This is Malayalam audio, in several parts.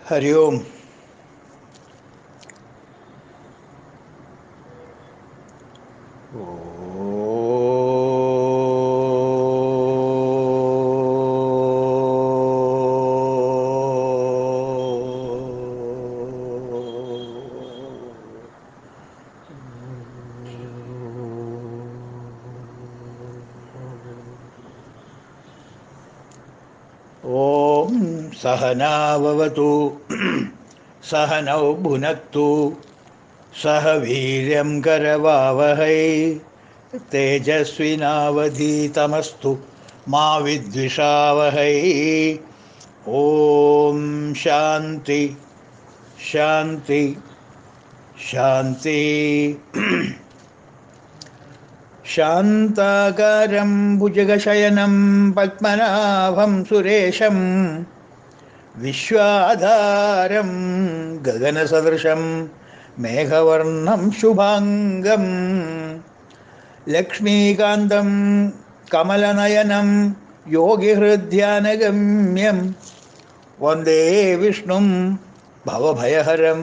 ഹരി ഓം ഓം സഹനാവവതു സഹനൗ ഭുനക്തു സഹ വീര്യം കരവാവഹൈ തേജസ്വിനാവധീതമസ്തു മാ വിദ്വിഷാവഹൈ ഓം ശാന്തി ശാന്തി ശാന്തി ശാന്താകാരം ഭുജഗശയനം പത്മനാഭം സുരേശം വിശ്വാധാരം ഗഗനസദൃശം മേഘവർണം ശുഭാംഗം ലക്ഷ്മീകാന്തം കമലനയനം യോഗിഹൃദ്യാനഗമ്യം വന്ദേ വിഷ്ണും ഭവഭയഹരം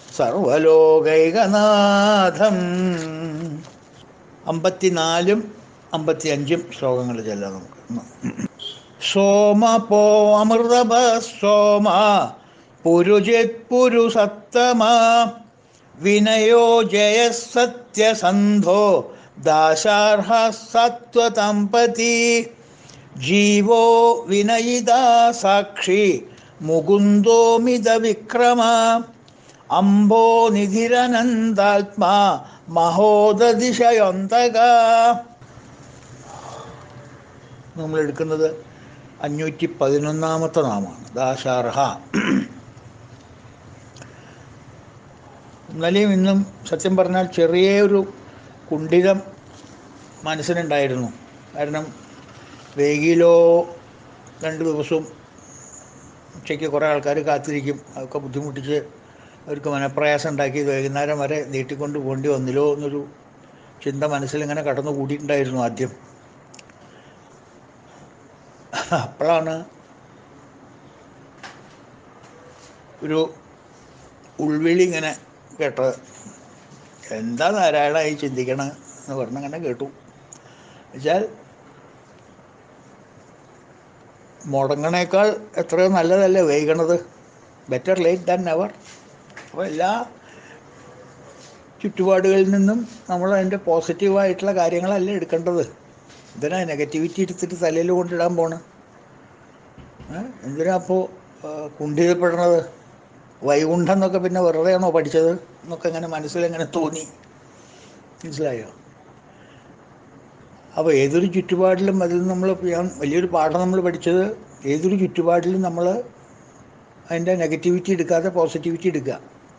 സർവലോകൈകനാഥം അമ്പത്തിനാലും അമ്പത്തിയഞ്ചും ശ്ലോകങ്ങൾ ചെല്ലാം നമുക്ക് സോമ പോ അമൃതഭ സോമ പുരുജിത് പുരുസത്തമ വിനയോ ജയ സത്യസന്ധോ ദാശാർഹ സത്വതമ്പതി ജീവോ വിനയിതാ സാക്ഷി മുകുന്ദോമിത വിക്രമ അംബോ നിധിരനന്ദാത്മാ മഹോദതിശയൊന്തക നമ്മൾ എടുക്കുന്നത് അഞ്ഞൂറ്റി പതിനൊന്നാമത്തെ നാമമാണ് ദാശാർഹ ഇന്നലെയും ഇന്നും സത്യം പറഞ്ഞാൽ ചെറിയൊരു കുണ്ഠിതം മനസ്സിനുണ്ടായിരുന്നു കാരണം വേഗിയിലോ രണ്ട് ദിവസവും ഉച്ചയ്ക്ക് കുറേ ആൾക്കാർ കാത്തിരിക്കും അതൊക്കെ ബുദ്ധിമുട്ടിച്ച് അവർക്ക് മനപ്രയാസം ഉണ്ടാക്കി വൈകുന്നേരം വരെ നീട്ടിക്കൊണ്ട് പോകേണ്ടി വന്നില്ലോ എന്നൊരു ചിന്ത മനസ്സിലിങ്ങനെ കടന്നു കൂടിയിട്ടുണ്ടായിരുന്നു ആദ്യം അപ്പോഴാണ് ഒരു ഉൾവിളി ഇങ്ങനെ കേട്ടത് എന്താ നാരായണായി ചിന്തിക്കണം എന്ന് പറഞ്ഞങ്ങനെ കേട്ടു വെച്ചാൽ മുടങ്ങണേക്കാൾ എത്രയോ നല്ലതല്ലേ വൈകണത് ബെറ്റർ ലേറ്റ് ദാൻ നെവർ അപ്പോൾ എല്ലാ ചുറ്റുപാടുകളിൽ നിന്നും നമ്മൾ അതിൻ്റെ പോസിറ്റീവായിട്ടുള്ള കാര്യങ്ങളല്ലേ എടുക്കേണ്ടത് എന്തിനാ നെഗറ്റിവിറ്റി എടുത്തിട്ട് തലയിൽ കൊണ്ടിടാൻ പോണ് എന്തിനാ അപ്പോൾ കുണ്ഠിതപ്പെടുന്നത് വൈകുണ്ഠം എന്നൊക്കെ പിന്നെ വെറുതെ ആണോ പഠിച്ചത് എന്നൊക്കെ ഇങ്ങനെ മനസ്സിലെങ്ങനെ തോന്നി മനസ്സിലായോ അപ്പോൾ ഏതൊരു ചുറ്റുപാടിലും അതിൽ നമ്മൾ ഞാൻ വലിയൊരു പാഠം നമ്മൾ പഠിച്ചത് ഏതൊരു ചുറ്റുപാടിലും നമ്മൾ അതിൻ്റെ നെഗറ്റിവിറ്റി എടുക്കാതെ പോസിറ്റിവിറ്റി എടുക്കുക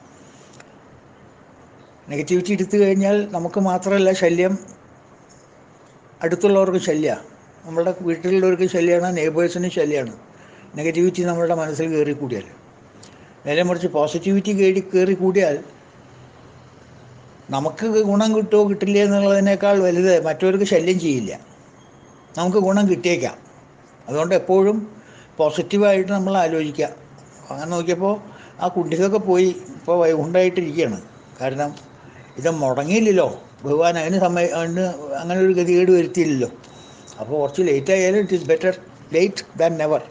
നെഗറ്റിവിറ്റി എടുത്തു കഴിഞ്ഞാൽ നമുക്ക് മാത്രമല്ല ശല്യം അടുത്തുള്ളവർക്ക് ശല്യമാണ് നമ്മളുടെ വീട്ടിലുള്ളവർക്ക് ശല്യമാണ് നെയ്ബേഴ്സിന് ശല്യമാണ് നെഗറ്റിവിറ്റി നമ്മളുടെ മനസ്സിൽ കയറി കൂടിയാൽ നേരെ മറിച്ച് പോസിറ്റിവിറ്റി കയറി കയറി കൂടിയാൽ നമുക്ക് ഗുണം കിട്ടുമോ കിട്ടില്ല എന്നുള്ളതിനേക്കാൾ വലുത് മറ്റവർക്ക് ശല്യം ചെയ്യില്ല നമുക്ക് ഗുണം കിട്ടിയേക്കാം അതുകൊണ്ട് എപ്പോഴും പോസിറ്റീവായിട്ട് നമ്മൾ ആലോചിക്കുക അങ്ങനെ നോക്കിയപ്പോൾ ആ കുട്ടിക്കൊക്കെ പോയി ഇപ്പോൾ വൈകുണ്ഠമായിട്ടിരിക്കുകയാണ് കാരണം ഇത് മുടങ്ങിയില്ലല്ലോ ഭഗവാൻ അതിന് സമയ അതിന് അങ്ങനെ ഒരു ഗതികേട് വരുത്തിയില്ലല്ലോ അപ്പോൾ കുറച്ച് ലേറ്റ് ആയാലും it is better late than never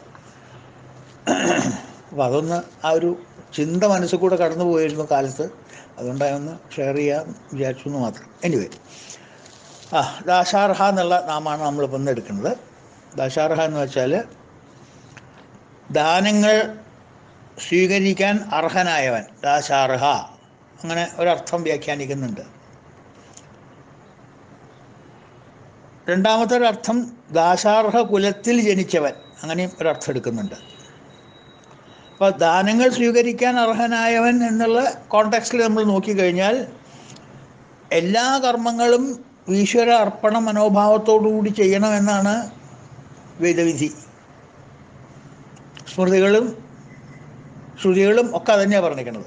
അപ്പോൾ അതൊന്ന് ആ ഒരു ചിന്ത മനസ്സിൽ കൂടെ കടന്നു പോയിരുന്നു കാലത്ത് അതുകൊണ്ട് അതൊന്ന് ഷെയർ ചെയ്യാൻ വിചാരിച്ചു എന്ന് മാത്രം എനിവേ ആ ദാശാർഹ എന്നുള്ള നാമാണ് നമ്മളിപ്പോൾ ഇന്ന് എടുക്കുന്നത് ദാശാർഹ എന്ന് വെച്ചാൽ ദാനങ്ങൾ സ്വീകരിക്കാൻ അർഹനായവൻ ദാശാർഹ അങ്ങനെ ഒരർത്ഥം വ്യാഖ്യാനിക്കുന്നുണ്ട് രണ്ടാമത്തെ ഒരർത്ഥം ദാശാർഹ കുലത്തിൽ ജനിച്ചവൻ അങ്ങനെയും ഒരർത്ഥം എടുക്കുന്നുണ്ട് അപ്പോൾ ദാനങ്ങൾ സ്വീകരിക്കാൻ അർഹനായവൻ എന്നുള്ള കോണ്ടെക്സ്റ്റിൽ നമ്മൾ നോക്കിക്കഴിഞ്ഞാൽ എല്ലാ കർമ്മങ്ങളും ഈശ്വര അർപ്പണ മനോഭാവത്തോടുകൂടി ചെയ്യണമെന്നാണ് വേദവിധി സ്മൃതികളും ശ്രുതികളും ഒക്കെ അതന്നെയാണ് പറഞ്ഞിരിക്കുന്നത്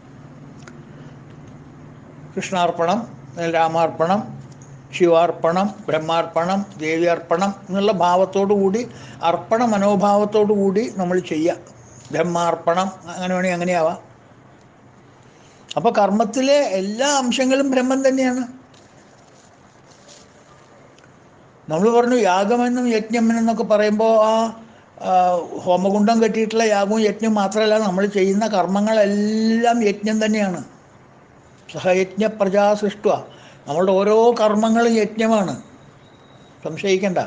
കൃഷ്ണാർപ്പണം രാമാർപ്പണം ശിവാർപ്പണം ബ്രഹ്മാർപ്പണം ദേവ്യാർപ്പണം എന്നുള്ള ഭാവത്തോടു കൂടി അർപ്പണ മനോഭാവത്തോടു കൂടി നമ്മൾ ചെയ്യുക ബ്രഹ്മാർപ്പണം അങ്ങനെ വേണമെങ്കിൽ അങ്ങനെയാവാം അപ്പോൾ കർമ്മത്തിലെ എല്ലാ അംശങ്ങളും ബ്രഹ്മം തന്നെയാണ് നമ്മൾ പറഞ്ഞു യാഗമെന്നും യജ്ഞമെന്നൊക്കെ പറയുമ്പോൾ ആ ആ, ഹോമകുണ്ടം കെട്ടിയിട്ടുള്ള യാഗവും യജ്ഞം മാത്രമല്ല നമ്മൾ ചെയ്യുന്ന കർമ്മങ്ങളെല്ലാം യജ്ഞം തന്നെയാണ് സഹയജ്ഞ പ്രജാ സൃഷ്ട നമ്മളുടെ ഓരോ കർമ്മങ്ങളും യജ്ഞമാണ് സംശയിക്കണ്ട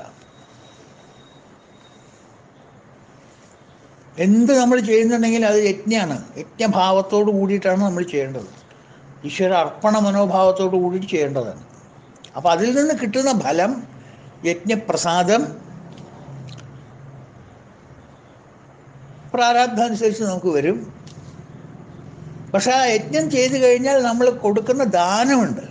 എന്ത് നമ്മൾ ചെയ്യുന്നുണ്ടെങ്കിൽ അത് യജ്ഞമാണ് യജ്ഞഭാവത്തോട് കൂടിയിട്ടാണ് നമ്മൾ ചെയ്യേണ്ടത് ഈശ്വര അർപ്പണ മനോഭാവത്തോട് കൂടി ചെയ്യേണ്ടതാണ് അപ്പോൾ അതിൽ നിന്ന് കിട്ടുന്ന ഫലം യജ്ഞപ്രസാദം പ്രാരാബ്ധം അനുസരിച്ച് നമുക്ക് വരും പക്ഷെ ആ യജ്ഞം ചെയ്തു കഴിഞ്ഞാൽ നമ്മൾ കൊടുക്കുന്ന ദാനമുണ്ട്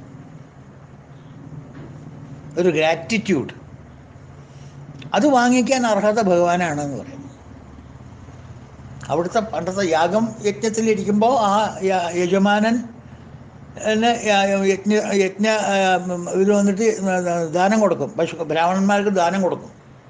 ഒരു ഗ്രാറ്റിറ്റ്യൂഡ് അത് വാങ്ങിക്കാൻ അർഹത ഭഗവാനാണെന്ന് പറയുന്നു അവിടുത്തെ പണ്ടത്തെ യാഗം യജ്ഞത്തിലിരിക്കുമ്പോൾ ആ യ- യജമാനൻ ന് യ- യജ്ഞ യജ്ഞ ആ, ഇതിൽ വന്നിട്ട് ദാനം കൊടുക്കും പശു ബ്രാഹ്മണന്മാർക്ക് ദാനം കൊടുക്കും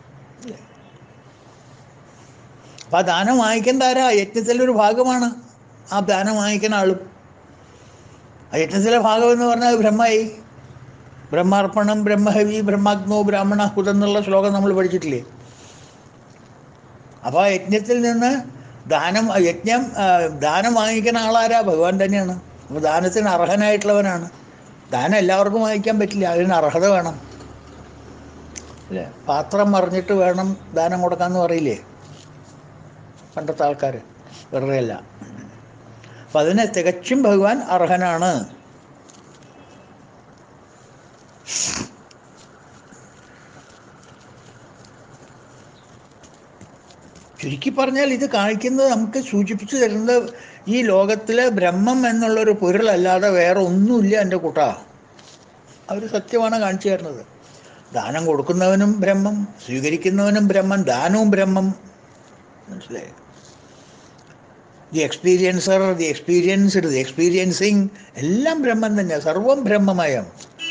അപ്പം ആ ദാനം വാങ്ങിക്കേണ്ട ആരാ യജ്ഞത്തിലൊരു ഭാഗമാണ് ആ ദാനം വാങ്ങിക്കുന്ന ആളും ആ യജ്ഞത്തിലെ ഭാഗം എന്ന് പറഞ്ഞാൽ ബ്രഹ്മായി ബ്രഹ്മാർപ്പണം ബ്രഹ്മഹവി ബ്രഹ്മാഗ്നോ ബ്രാഹ്മണ ഹുത എന്നുള്ള ശ്ലോകം നമ്മൾ പഠിച്ചിട്ടില്ലേ അപ്പോൾ ആ യജ്ഞത്തിൽ നിന്ന് ദാനം ആ യജ്ഞം ആ, ദാനം വാങ്ങിക്കുന്ന ആളാരാ ഭഗവാൻ തന്നെയാണ് അപ്പോൾ ദാനത്തിന് അർഹനായിട്ടുള്ളവനാണ് ദാനം എല്ലാവർക്കും വാങ്ങിക്കാൻ പറ്റില്ല അതിന് അർഹത വേണം അല്ലേ പാത്രം മറിഞ്ഞിട്ട് വേണം ദാനം കൊടുക്കാമെന്ന് പറയില്ലേ പണ്ടത്തെ ആൾക്കാർ വെറുതെ അല്ല അപ്പം അതിന് തികച്ചും ഭഗവാൻ അർഹനാണ് ചുരുക്കി പറഞ്ഞാൽ ഇത് കാണിക്കുന്നത് നമുക്ക് സൂചിപ്പിച്ചു തരുന്നത് ഈ ലോകത്തിലെ ബ്രഹ്മം എന്നുള്ളൊരു പൊരുളല്ലാതെ വേറെ ഒന്നുമില്ല എൻ്റെ കൂട്ടാ അവർ സത്യമാണ് കാണിച്ചു തരുന്നത് ദാനം കൊടുക്കുന്നവനും ബ്രഹ്മം സ്വീകരിക്കുന്നവനും ബ്രഹ്മം ദാനവും ബ്രഹ്മം മനസ്സിലായി the experiencer the experienced the experiencing എല്ലാം ബ്രഹ്മം തന്നെ സർവം ബ്രഹ്മമയം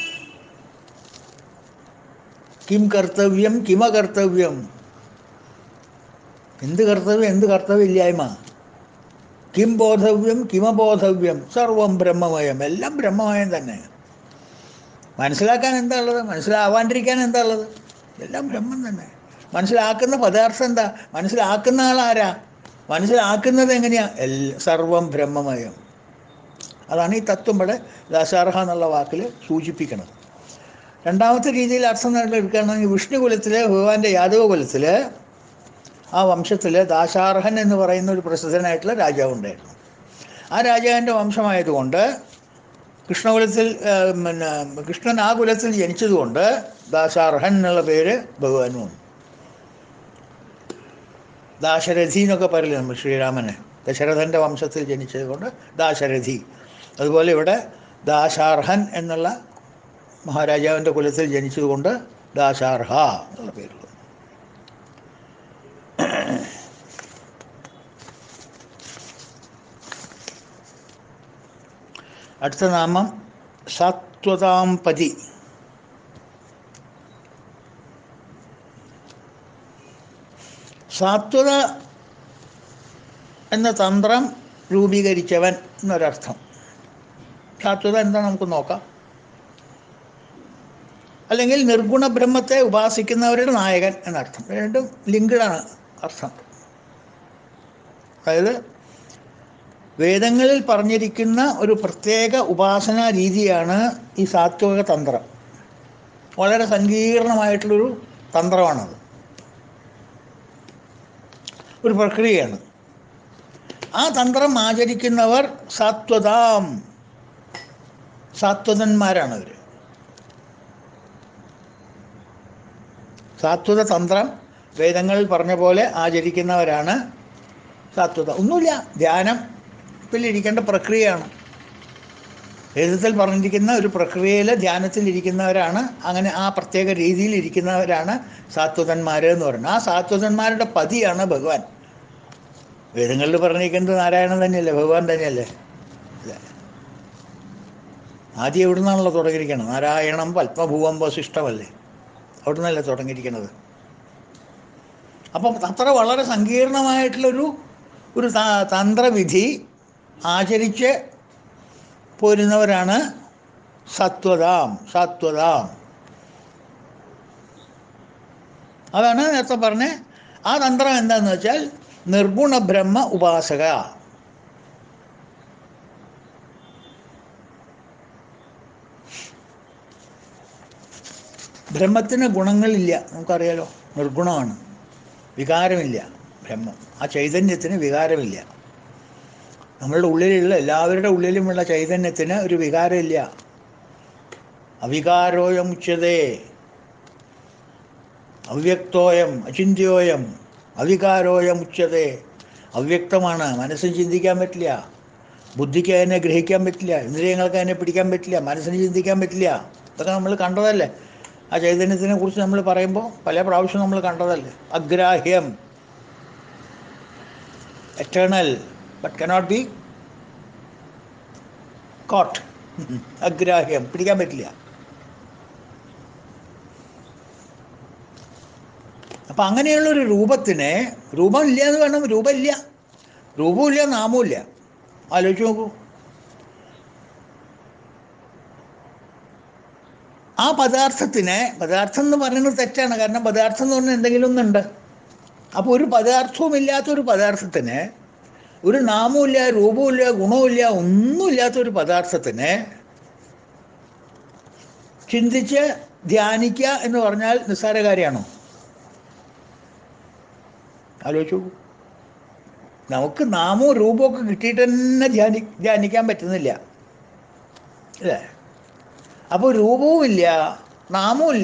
കിം കർത്തവ്യം കിമ കർത്തവ്യം എന്ത് കർത്തവ്യം എന്ത് കർത്തവ്യമില്ലായ്മ കിം ബോധവ്യം കിമബോധവ്യം സർവം ബ്രഹ്മമയം എല്ലാം ബ്രഹ്മമയം തന്നെ മനസ്സിലാക്കാൻ എന്താ ഉള്ളത് മനസ്സിലാവാണ്ടിരിക്കാൻ എന്താ ഉള്ളത് എല്ലാം ബ്രഹ്മം തന്നെ മനസ്സിലാക്കുന്ന പദാർത്ഥം എന്താ മനസ്സിലാക്കുന്ന ആളാരാ മനസ്സിലാക്കുന്നത് എങ്ങനെയാ എല്ലാ സർവം ബ്രഹ്മമയം അതാണ് ഈ തത്വം ഇവിടെ ദാസാർഹ എന്നുള്ള വാക്കിൽ സൂചിപ്പിക്കുന്നത് രണ്ടാമത്തെ രീതിയിൽ അർത്ഥം നമ്മൾ എടുക്കുകയാണെങ്കിൽ വിഷ്ണുകുലത്തിലെ ഭഗവാന്റെ യാദവ കുലത്തിൽ ആ വംശത്തിൽ ദാശാർഹൻ എന്ന് പറയുന്ന ഒരു പ്രസിദ്ധനായിട്ടുള്ള രാജാവ് ഉണ്ടായിരുന്നു ആ രാജാവിൻ്റെ വംശമായതുകൊണ്ട് കൃഷ്ണകുലത്തിൽ ആ, പിന്നെ കൃഷ്ണൻ ആ കുലത്തിൽ ജനിച്ചതുകൊണ്ട് ദാശാർഹൻ എന്നുള്ള പേര് ഭഗവാനും വന്നു ദാശരഥി എന്നൊക്കെ പറയില്ല നമ്മൾ ശ്രീരാമന് ദശരഥൻ്റെ വംശത്തിൽ ജനിച്ചത് കൊണ്ട് ദാശരഥി അതുപോലെ ഇവിടെ ദാശാർഹൻ എന്നുള്ള മഹാരാജാവിൻ്റെ കുലത്തിൽ ജനിച്ചതുകൊണ്ട് ദാശാർഹ എന്നുള്ള പേരുള്ളത് അടുത്ത നാമം സാത്വതാംപതി സാത്വത എന്ന തന്ത്രം രൂപീകരിച്ചവൻ എന്നൊരർത്ഥം സാത്വത എന്താ നമുക്ക് നോക്കാം അല്ലെങ്കിൽ നിർഗുണ ബ്രഹ്മത്തെ ഉപാസിക്കുന്നവരുടെ നായകൻ എന്നർത്ഥം രണ്ടും ലിങ്ക്ഡാണ് അർത്ഥം അതായത് വേദങ്ങളിൽ പറഞ്ഞിരിക്കുന്ന ഒരു പ്രത്യേക ഉപാസനാ രീതിയാണ് ഈ സാത്വിക തന്ത്രം വളരെ സങ്കീർണമായിട്ടുള്ളൊരു തന്ത്രമാണത് ഒരു പ്രക്രിയയാണ് ആ തന്ത്രം ആചരിക്കുന്നവർ സാത്വതാം സാത്വതന്മാരാണ് അവർ സാത്വത തന്ത്രം വേദങ്ങളിൽ പറഞ്ഞ പോലെ ആചരിക്കുന്നവരാണ് സാത്വത ഒന്നുമില്ല ധ്യാനത്തിലിരിക്കേണ്ട പ്രക്രിയയാണ് വേദത്തിൽ പറഞ്ഞിരിക്കുന്ന ഒരു പ്രക്രിയയിൽ ധ്യാനത്തിൽ ഇരിക്കുന്നവരാണ് അങ്ങനെ ആ പ്രത്യേക രീതിയിൽ ഇരിക്കുന്നവരാണ് സാത്വതന്മാർ എന്ന് പറയുന്നത് ആ സാത്വതന്മാരുടെ പതിയാണ് ഭഗവാൻ വേദങ്ങളിൽ പറഞ്ഞിരിക്കുന്നത് നാരായണൻ തന്നെയല്ലേ ഭഗവാൻ തന്നെയല്ലേ അല്ലേ ആദ്യം എവിടെ നിന്നാണല്ലോ തുടങ്ങിയിരിക്കുന്നത് നാരായണം പത്മഭൂവം വസിഷ്ഠമല്ലേ അവിടെ നിന്നല്ലേ തുടങ്ങിയിരിക്കുന്നത് അപ്പം അത്ര വളരെ സങ്കീർണമായിട്ടുള്ളൊരു ഒരു ത- തന്ത്രവിധി ആചരിച്ച് പോരുന്നവരാണ് സത്വതാം സത്വതാം അതാണ് നേരത്തെ പറഞ്ഞ ആ തന്ത്രം എന്താന്ന് വെച്ചാൽ നിർഗുണ ബ്രഹ്മ ഉപാസക ബ്രഹ്മത്തിന് ഗുണങ്ങളില്ല നമുക്കറിയാലോ നിർഗുണമാണ് വികാരമില്ല ബ്രഹ്മം ആ ചൈതന്യത്തിന് വികാരമില്ല നമ്മളുടെ ഉള്ളിലുള്ള എല്ലാവരുടെ ഉള്ളിലുമുള്ള ചൈതന്യത്തിന് ഒരു വികാരമില്ല അവികാരോയം ഉച്ചതേ അവ്യക്തോയം അചിന്യോയം അവികാരോയം ഉച്ചതേ അവ്യക്തമാണ് മനസ്സിന് ചിന്തിക്കാൻ പറ്റില്ല ബുദ്ധിക്ക് അതിനെ ഗ്രഹിക്കാൻ പറ്റില്ല ഇന്ദ്രിയങ്ങൾക്ക് അതിനെ പിടിക്കാൻ പറ്റില്ല മനസ്സിന് ചിന്തിക്കാൻ പറ്റില്ല ഇതൊക്കെ നമ്മൾ കണ്ടതല്ലേ ആ ചൈതന്യത്തിനെ കുറിച്ച് നമ്മൾ പറയുമ്പോൾ പല പ്രാവശ്യം നമ്മൾ കണ്ടതല്ലേ അഗ്രാഹ്യം eternal but cannot be caught അഗ്രാഹ്യം പിടിക്കാൻ പറ്റില്ല അപ്പം അങ്ങനെയുള്ള ഒരു രൂപത്തിനെ രൂപമില്ല എന്ന് വേണം രൂപമില്ല രൂപമില്ല നാമവുമില്ല ആലോചിച്ച് നോക്കൂ ആ പദാർത്ഥത്തിനെ പദാർത്ഥം എന്ന് പറയുന്നത് തെറ്റാണ് കാരണം പദാർത്ഥം എന്ന് പറഞ്ഞാൽ എന്തെങ്കിലും ഒന്നുണ്ട് അപ്പോൾ ഒരു പദാർത്ഥവും ഇല്ലാത്ത ഒരു പദാർത്ഥത്തിന് ഒരു നാമവുമില്ല രൂപവുമില്ല ഗുണവുമില്ല ഒന്നുമില്ലാത്ത ഒരു പദാർത്ഥത്തിന് ചിന്തിച്ച് ധ്യാനിക്കുക എന്ന് പറഞ്ഞാൽ നിസ്സാര കാര്യമാണോ ആലോചിച്ചു നമുക്ക് നാമവും രൂപവും ഒക്കെ കിട്ടിയിട്ട് തന്നെ ധ്യാനി ധ്യാനിക്കാൻ പറ്റുന്നില്ല അല്ലേ അപ്പോൾ രൂപവുമില്ല നാമവുമില്ല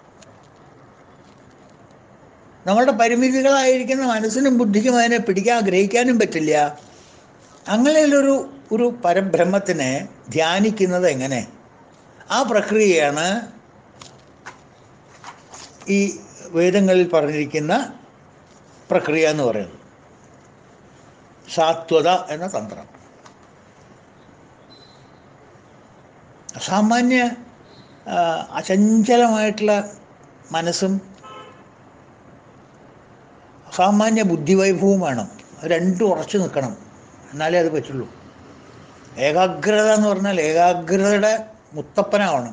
നമ്മളുടെ പരിമിതികളായിരിക്കുന്ന മനസ്സിനും ബുദ്ധിക്കും അതിനെ പിടിക്കാൻ ഗ്രഹിക്കാനും പറ്റില്ല അങ്ങനെയുള്ളൊരു ഒരു പരബ്രഹ്മത്തിനെ ധ്യാനിക്കുന്നത് എങ്ങനെ ആ പ്രക്രിയയാണ് ഈ വേദങ്ങളിൽ പറഞ്ഞിരിക്കുന്ന പ്രക്രിയ എന്ന് പറയുന്നത് സാത്വത എന്ന തന്ത്രം അസാമാന്യ ആ, അചഞ്ചലമായിട്ടുള്ള മനസ്സും അസാമാന്യ ബുദ്ധിവൈഭവവും വേണം അത് രണ്ടും ഉറച്ചു നിൽക്കണം എന്നാലേ അത് പറ്റുള്ളൂ ഏകാഗ്രത എന്ന് പറഞ്ഞാൽ ഏകാഗ്രതയുടെ മുത്തപ്പനാവണം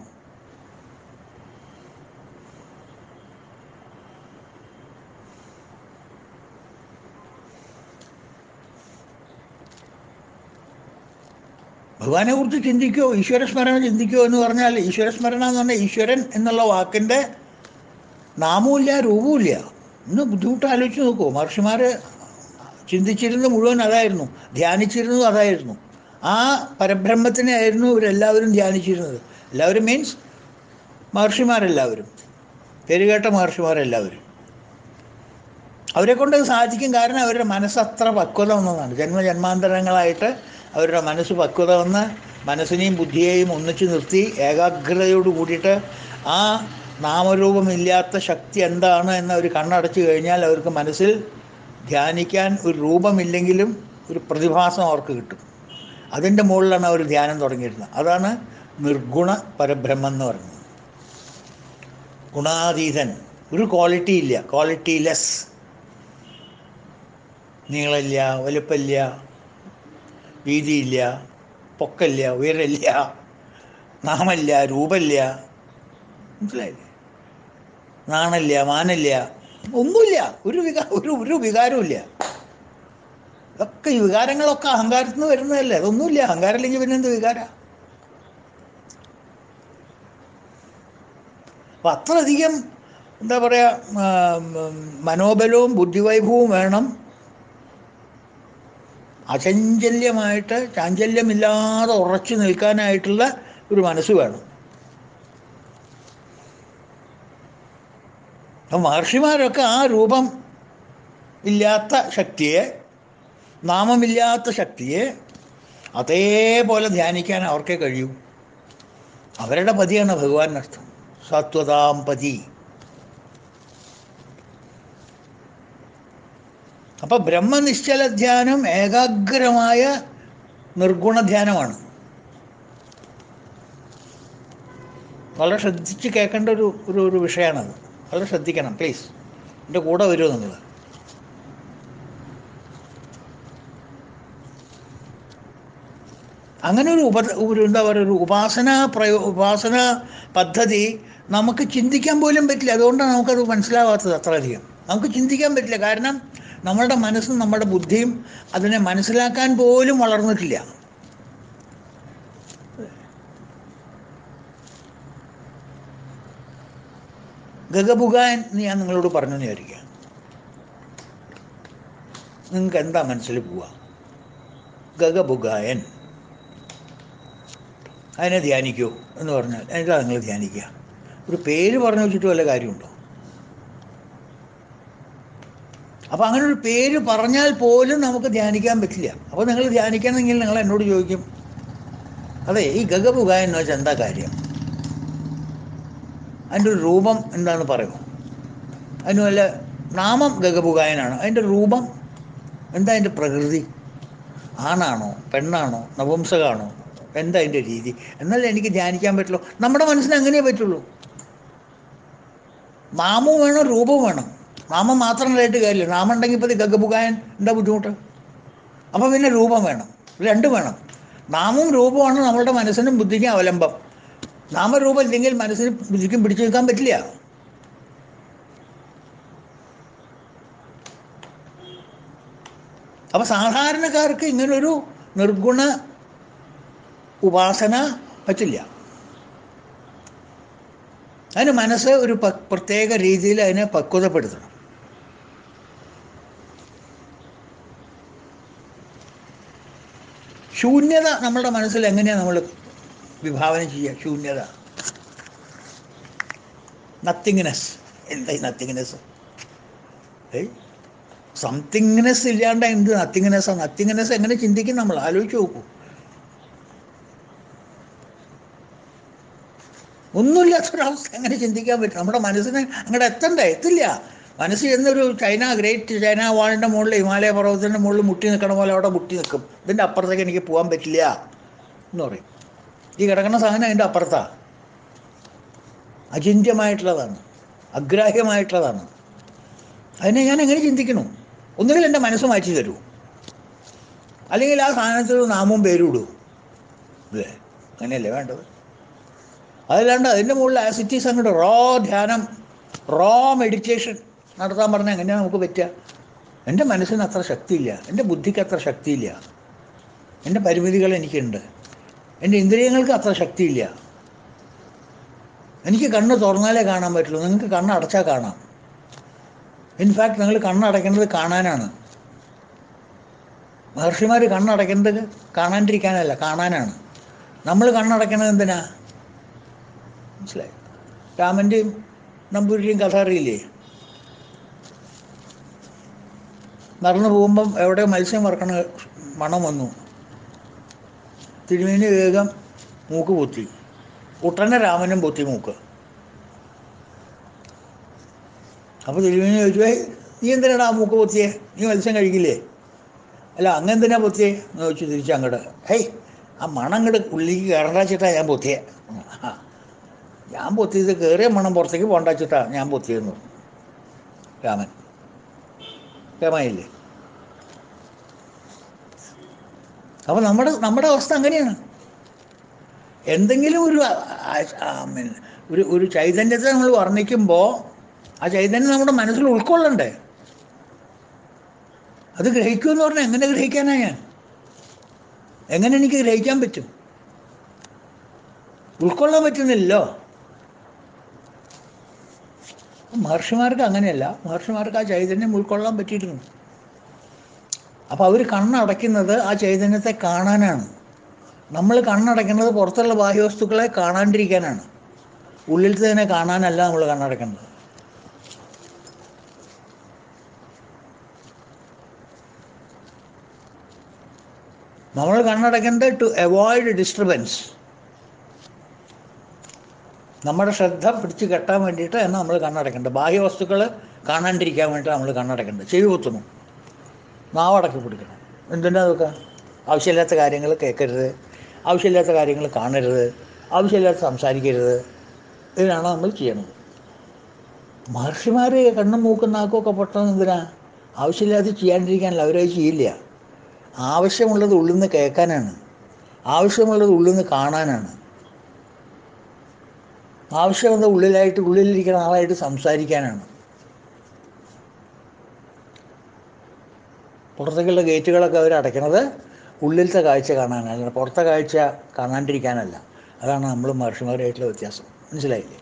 ഭഗവാനെ കുറിച്ച് ചിന്തിക്കോ ഈശ്വരസ്മരണ ചിന്തിക്കോ എന്ന് പറഞ്ഞാൽ ഈശ്വരസ്മരണ എന്ന് പറഞ്ഞാൽ ഈശ്വരൻ എന്നുള്ള വാക്കിൻ്റെ നാമവുമില്ല രൂപവുമില്ല ഒന്ന് ബുദ്ധിമുട്ട് ആലോചിച്ച് നോക്കൂ മഹർഷിമാർ ചിന്തിച്ചിരുന്നത് മുഴുവൻ അതായിരുന്നു ധ്യാനിച്ചിരുന്നത് അതായിരുന്നു ആ പരബ്രഹ്മത്തിനെ ആയിരുന്നു ഇവരെല്ലാവരും ധ്യാനിച്ചിരുന്നത് എല്ലാവരും മീൻസ് മഹർഷിമാരെല്ലാവരും പേരുകേട്ട മഹർഷിമാരെല്ലാവരും അവരെ കൊണ്ട് അത് സാധിക്കും കാരണം അവരുടെ മനസ്സ് അത്ര പക്വത വന്നതാണ് ജന്മജന്മാന്തരങ്ങളായിട്ട് അവരുടെ മനസ്സ് പക്വത വന്ന് മനസ്സിനെയും ബുദ്ധിയെയും ഒന്നിച്ചു നിർത്തി ഏകാഗ്രതയോട് കൂടിയിട്ട് ആ നാമരൂപമില്ലാത്ത ശക്തി എന്താണ് എന്ന് അവർ കണ്ണടച്ചു കഴിഞ്ഞാൽ അവർക്ക് മനസ്സിൽ ധ്യാനിക്കാൻ ഒരു രൂപമില്ലെങ്കിലും ഒരു പ്രതിഭാസം അവർക്ക് കിട്ടും അതിൻ്റെ മുകളിലാണ് അവർ ധ്യാനം തുടങ്ങിയിരുന്നത് അതാണ് നിർഗുണ പരബ്രഹ്മം എന്ന് പറയുന്നത് ഗുണാതീതൻ ഒരു ക്വാളിറ്റി ഇല്ല ക്വാളിറ്റി ലെസ് നീളമില്ല വലുപ്പമില്ല വീതിയില്ല പൊക്കമില്ല ഉയരമില്ല നാമല്ല രൂപമില്ല മനസ്സിലായില്ലേ നാണില്ല മാനില്ല ഒന്നുമില്ല ഒരു വികാ ഒരു ഒരു വികാരവും ഇതൊക്കെ ഈ വികാരങ്ങളൊക്കെ അഹങ്കാരത്തിൽ നിന്ന് വരുന്നതല്ലേ അതൊന്നുമില്ല അഹങ്കാരം ഇല്ലെങ്കിൽ പിന്നെ എന്ത് വികാര അപ്പം അത്രയധികം എന്താ പറയുക മനോബലവും ബുദ്ധിവൈഭവവും വേണം അചഞ്ചല്യമായിട്ട് ചാഞ്ചല്യമില്ലാതെ ഉറച്ചു നിൽക്കാനായിട്ടുള്ള ഒരു മനസ്സ് വേണം അപ്പം മഹർഷിമാരൊക്കെ ആ രൂപം ഇല്ലാത്ത ശക്തിയെ നാമമില്ലാത്ത ശക്തിയെ അതേപോലെ ധ്യാനിക്കാൻ അവർക്കേ കഴിയൂ അവരുടെ പതിയാണ് ഭഗവാൻ അർത്ഥം സത്വതാം പതി അപ്പം ബ്രഹ്മനിശ്ചല ധ്യാനം ഏകാഗ്രമായ നിർഗുണ ധ്യാനമാണ് വളരെ ശ്രദ്ധിച്ച് കേൾക്കേണ്ട ഒരു ഒരു ഒരു വിഷയമാണത് വളരെ ശ്രദ്ധിക്കണം പ്ലീസ് എൻ്റെ കൂടെ വരുമോ നിങ്ങൾ അങ്ങനെ ഒരു ഉപ ഒരു എന്താ പറയുക ഒരു ഉപാസന പ്രയോ ഉപാസന പദ്ധതി നമുക്ക് ചിന്തിക്കാൻ പോലും പറ്റില്ല അതുകൊണ്ടാണ് നമുക്കത് മനസ്സിലാവാത്തത് അത്രയധികം നമുക്ക് ചിന്തിക്കാൻ പറ്റില്ല കാരണം നമ്മളുടെ മനസ്സും നമ്മുടെ ബുദ്ധിയും അതിനെ മനസ്സിലാക്കാൻ പോലും വളർന്നിട്ടില്ല ഗഗബുഗാൻ എന്ന് ഞാൻ നിങ്ങളോട് പറഞ്ഞു എന്ന് വിചാരിക്കുക നിങ്ങൾക്ക് എന്താ മനസ്സിൽ പോവുക ഗഗബുഗായൻ അതിനെ ധ്യാനിക്കൂ എന്ന് പറഞ്ഞാൽ എന്താ നിങ്ങൾ ധ്യാനിക്കുക ഒരു പേര് പറഞ്ഞു വെച്ചിട്ട് വല്ല കാര്യമുണ്ടോ അപ്പോൾ അങ്ങനെ ഒരു പേര് പറഞ്ഞാൽ പോലും നമുക്ക് ധ്യാനിക്കാൻ പറ്റില്ല അപ്പോൾ നിങ്ങൾ ധ്യാനിക്കണമെങ്കിൽ നിങ്ങൾ എന്നോട് ചോദിക്കും അതെ ഈ ഗഗബുഗായൻ എന്ന് വെച്ചാൽ എന്താ കാര്യം അതിൻ്റെ ഒരു രൂപം എന്താണെന്ന് പറയുമോ അതിന് വല്ല നാമം ഗഗബുഗായനാണ് അതിൻ്റെ രൂപം എന്താ അതിൻ്റെ പ്രകൃതി ആണാണോ പെണ്ണാണോ നപുംസകാണോ എന്താ അതിൻ്റെ രീതി എന്നല്ലേ എനിക്ക് ധ്യാനിക്കാൻ പറ്റുള്ളൂ നമ്മുടെ മനസ്സിന് അങ്ങനെയേ പറ്റുള്ളൂ നാമവും വേണം രൂപവും വേണം നാമം മാത്രമല്ലായിട്ട് കാര്യമില്ല നാമം ഉണ്ടെങ്കിൽ ഇപ്പോൾ ഗഗബുഗായൻ എന്താ ബുദ്ധിമുട്ട് അപ്പോൾ പിന്നെ രൂപം വേണം രണ്ടും വേണം നാമവും രൂപമാണ് നമ്മളുടെ മനസ്സിനും ബുദ്ധിക്കും അവലംബം നാമരൂപം ഇല്ലെങ്കിൽ മനസ്സിന് ബുദ്ധിക്കും പിടിച്ചു നിൽക്കാൻ പറ്റില്ല അപ്പൊ സാധാരണക്കാർക്ക് ഇങ്ങനൊരു നിർഗുണ ഉപാസന പറ്റില്ല അതിന് മനസ്സ് ഒരു പ- പ്രത്യേക രീതിയിൽ അതിനെ പക്വതപ്പെടുത്തണം ശൂന്യത നമ്മളുടെ മനസ്സിൽ എങ്ങനെയാണ് നമ്മൾ വിഭാവന ചെയ്യുക ശൂന്യത നത്തിങ്നെസ് എന്താ ഈ നത്തിങ്നെസ് ഏയ് സംതിങ്നെസ് ഇല്ലാണ്ട് എന്ത് നത്തിങ്നെസ് നത്തിങ്നെസ് എങ്ങനെ ചിന്തിക്കും നമ്മൾ ആലോചിച്ച് നോക്കൂ ഒന്നുമില്ലാത്തൊരവസ്ഥ എങ്ങനെ ചിന്തിക്കാൻ പറ്റും നമ്മുടെ മനസ്സിന് അങ്ങോട്ട് എത്തണ്ടേ എത്തില്ല മനസ്സ് ചെന്നൊരു ചൈന ഗ്രേറ്റ് ചൈന വാളിൻ്റെ മുകളിൽ ഹിമാലയ പർവ്വതത്തിൻ്റെ മുകളിൽ മുട്ടി നിൽക്കണ പോലെ അവിടെ മുട്ടി നിൽക്കും ഇതിൻ്റെ അപ്പുറത്തേക്ക് എനിക്ക് പോകാൻ പറ്റില്ല എന്ന് പറയും ഈ കിടക്കുന്ന സാധനം അതിൻ്റെ അപ്പുറത്താണ് അചിന്യമായിട്ടുള്ളതാണ് അഗ്രാഹ്യമായിട്ടുള്ളതാണ് അതിനെ ഞാൻ എങ്ങനെ ചിന്തിക്കണു ഒന്നുകിൽ എൻ്റെ മനസ്സ് മാറ്റി തരൂ അല്ലെങ്കിൽ ആ സാധനത്തിൽ നാമവും പേരും ഇടൂ അല്ലേ അങ്ങനെയല്ലേ വേണ്ടത് അതല്ലാണ്ട് അതിൻ്റെ മുകളിൽ ആസിറ്റീസ് അങ്ങോട്ട് റോ ധ്യാനം റോ മെഡിറ്റേഷൻ നടത്താൻ പറഞ്ഞാൽ എങ്ങനെയാണ് നമുക്ക് പറ്റുക എൻ്റെ മനസ്സിന് അത്ര ശക്തിയില്ല എൻ്റെ ബുദ്ധിക്ക് അത്ര ശക്തിയില്ല എൻ്റെ പരിമിതികൾ എനിക്കുണ്ട് എൻ്റെ ഇന്ദ്രിയങ്ങൾക്ക് അത്ര ശക്തിയില്ല എനിക്ക് കണ്ണ് തുറന്നാലേ കാണാൻ പറ്റുള്ളൂ നിങ്ങൾക്ക് കണ്ണ് അടച്ചാൽ കാണാം ഇൻഫാക്ട് നിങ്ങൾ കണ്ണടയ്ക്കുന്നത് കാണാനാണ് മഹർഷിമാർ കണ്ണടയ്ക്കുന്നത് കാണാണ്ടിരിക്കാനല്ല കാണാനാണ് നമ്മൾ കണ്ണടയ്ക്കുന്നത് എന്തിനാ മനസ്സിലായി രാമൻ്റെയും നമ്പൂരിൻ്റെയും കഥ അറിയില്ലേ നടന്നു പോകുമ്പം എവിടെ മത്സ്യം വറക്കണ മണം വന്നു തിരുമേനി വേഗം മൂക്ക് പൊത്തി ഉടനെ രാമനും പൊത്തി മൂക്ക് അപ്പോൾ തിരുമേനി ചോദിച്ചു "ഏയ്, നീ എന്തിനാണ് ആ മൂക്ക് പൊത്തിയേ നീ മത്സ്യം കഴിക്കില്ലേ അല്ല അങ്ങ് എന്തിനാ പൊത്തിയേ എന്ന് ചോദിച്ചു തിരിച്ച് അങ്ങോട്ട് ഹേയ് ആ മണം അങ്ങോട്ട് ഉള്ളിലേക്ക് കയറണ്ടാച്ചിട്ടാ ഞാൻ പൊത്തിയേ ആ ഞാൻ പൊത്തിയത് കയറിയ മണം പുറത്തേക്ക് പോണ്ടാച്ചിട്ടാ ഞാൻ പൊത്തിയെന്ന് പറഞ്ഞു രാമൻ രാമായില്ലേ അപ്പോൾ നമ്മുടെ നമ്മുടെ അവസ്ഥ അങ്ങനെയാണ് എന്തെങ്കിലും ഒരു ആ- ആ- ആ, മീൻ, ഒരു ഒരു ചൈതന്യത്തെ നമ്മൾ വർണ്ണിക്കുമ്പോൾ ആ ചൈതന്യം നമ്മുടെ മനസ്സിൽ ഉൾക്കൊള്ളണ്ടേ അത് ഗ്രഹിക്കുമെന്ന് പറഞ്ഞാൽ എങ്ങനെ ഗ്രഹിക്കാനാ ഞാൻ എങ്ങനെ എനിക്ക് ഗ്രഹിക്കാൻ പറ്റും ഉൾക്കൊള്ളാൻ പറ്റുന്നില്ലല്ലോ മഹർഷിമാർക്ക് അങ്ങനെയല്ല മഹർഷിമാർക്ക് ആ ചൈതന്യം ഉൾക്കൊള്ളാൻ പറ്റിയിരുന്നു അപ്പോൾ അവർ കണ്ണടയ്ക്കുന്നത് ആ ചൈതന്യത്തെ കാണാനാണ് നമ്മൾ കണ്ണടയ്ക്കുന്നത് പുറത്തുള്ള ബാഹ്യവസ്തുക്കളെ കാണാണ്ടിരിക്കാനാണ് ഉള്ളിലത്തെ കാണാനല്ല നമ്മൾ കണ്ണടയ്ക്കുന്നത് നമ്മൾ കണ്ണടയ്ക്കുന്നത് ടു അവോയ്ഡ് ഡിസ്റ്റർബൻസ് നമ്മുടെ ശ്രദ്ധ പിടിച്ച് കെട്ടാൻ വേണ്ടിയിട്ട് ആണ് നമ്മൾ കണ്ണടയ്ക്കേണ്ടത് ബാഹ്യവസ്തുക്കൾ കാണാണ്ടിരിക്കാൻ വേണ്ടിയിട്ട് നമ്മൾ കണ്ണടയ്ക്കേണ്ടത് ചെവി കുത്തണം നാവടക്കി പിടിക്കണം എന്തിനാ അതൊക്കെ ആവശ്യമില്ലാത്ത കാര്യങ്ങൾ കേൾക്കരുത് ആവശ്യമില്ലാത്ത കാര്യങ്ങൾ കാണരുത് ആവശ്യമില്ലാത്ത സംസാരിക്കരുത് ഇതിനാണ് നമ്മൾ ചെയ്യണത് മഹർഷിമാർ കണ്ണും മൂക്കും നാക്കും ഒക്കെ പൊട്ടണം എന്തിനാ ആവശ്യമില്ലാതെ ചെയ്യാണ്ടിരിക്കാനല്ല അവരത് ചെയ്യില്ല ആവശ്യമുള്ളത് ഉള്ളിൽ നിന്ന് കേൾക്കാനാണ് ആവശ്യമുള്ളത് ഉള്ളിൽ നിന്ന് കാണാനാണ് ആവശ്യമുള്ളത് ഉള്ളിലായിട്ട് ഉള്ളിലിരിക്കുന്ന ആളായിട്ട് സംസാരിക്കാനാണ് പുറത്തേക്കുള്ള ഗേറ്റുകളൊക്കെ അവർ അടയ്ക്കണത് ഉള്ളിലത്തെ കാഴ്ച കാണാനല്ല അല്ലാതെ പുറത്തെ കാഴ്ച കാണാണ്ടിരിക്കാനല്ല അതാണ് നമ്മൾ മഹർഷിമാരായിട്ടുള്ള വ്യത്യാസം മനസ്സിലായില്ലേ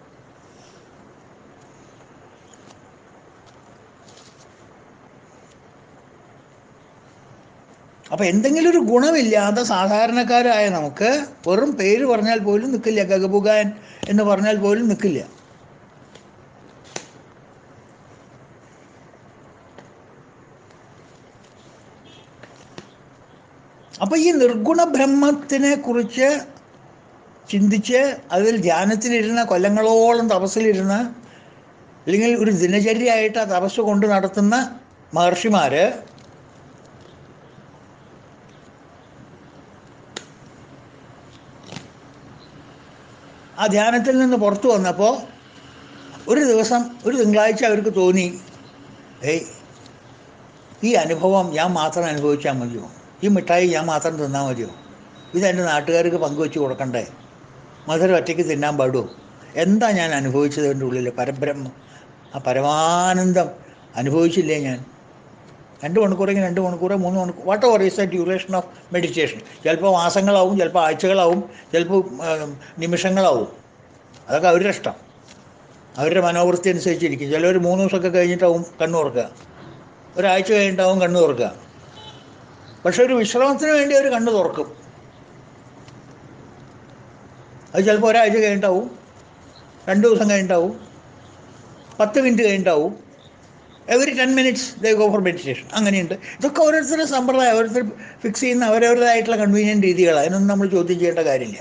അപ്പം എന്തെങ്കിലും ഒരു ഗുണമില്ലാതെ സാധാരണക്കാരായ നമുക്ക് വെറും പേര് പറഞ്ഞാൽ പോലും നിൽക്കില്ല ഗഗബുഗാൻ എന്ന് പറഞ്ഞാൽ പോലും നിൽക്കില്ല അപ്പം ഈ നിർഗുണ ബ്രഹ്മത്തിനെ കുറിച്ച് ചിന്തിച്ച് അതിൽ ധ്യാനത്തിലിരുന്ന കൊല്ലങ്ങളോളം തപസ്സിലിരുന്ന് അല്ലെങ്കിൽ ഒരു ദിനചര്യയായിട്ട് ആ തപസ് കൊണ്ട് നടത്തുന്ന മഹർഷിമാർ ആ ധ്യാനത്തിൽ നിന്ന് പുറത്തു വന്നപ്പോൾ ഒരു ദിവസം ഒരു തിങ്കളാഴ്ച അവർക്ക് തോന്നി ഏയ് ഈ അനുഭവം ഞാൻ മാത്രം അനുഭവിച്ചാൽ മതിയോ ഈ മിഠായി ഞാൻ മാത്രം തിന്നാൽ മതിയോ ഇതെൻ്റെ നാട്ടുകാർക്ക് പങ്കുവെച്ച് കൊടുക്കണ്ടേ മധുരം ഒറ്റയ്ക്ക് തിന്നാൻ പാടുമോ എന്താ ഞാൻ അനുഭവിച്ചത് എൻ്റെ ഉള്ളിൽ പരബ്രഹ്മ ആ പരമാനന്ദം അനുഭവിച്ചില്ലേ ഞാൻ രണ്ട് മണിക്കൂറെങ്കിൽ രണ്ട് മണിക്കൂറോ മൂന്ന് മണിക്കൂർ whatever is the duration of meditation ചിലപ്പോൾ മാസങ്ങളാവും ചിലപ്പോൾ ആഴ്ചകളാവും ചിലപ്പോൾ ഉം, നിമിഷങ്ങളാവും അതൊക്കെ അവരുടെ ഇഷ്ടം അവരുടെ മനോവൃത്തി അനുസരിച്ചിരിക്കും ചിലർ മൂന്ന് ദിവസമൊക്കെ കഴിഞ്ഞിട്ടാവും കണ്ണു തുറക്കുക ഒരാഴ്ച കഴിഞ്ഞിട്ടാവും കണ്ണു തുറക്കുക പക്ഷെ ഒരു വിശ്രമത്തിന് വേണ്ടി അവർ കണ്ണു തുറക്കും അത് ചിലപ്പോൾ ഒരാഴ്ച കഴിഞ്ഞിട്ടാവും രണ്ട് ദിവസം കഴിഞ്ഞിട്ടാവും പത്ത് മിനിറ്റ് കഴിഞ്ഞിട്ടാവും every ten minutes they go for meditation അങ്ങനെയുണ്ട് ഇതൊക്കെ ഓരോരുത്തരുടെ സമ്പ്രദായം ഓരോരുത്തർ ഫിക്സ് ചെയ്യുന്ന അവരവരുടേതായിട്ടുള്ള കൺവീനിയൻറ്റ് രീതികളാണ് അതിനൊന്നും നമ്മൾ ചോദ്യം ചെയ്യേണ്ട കാര്യമില്ല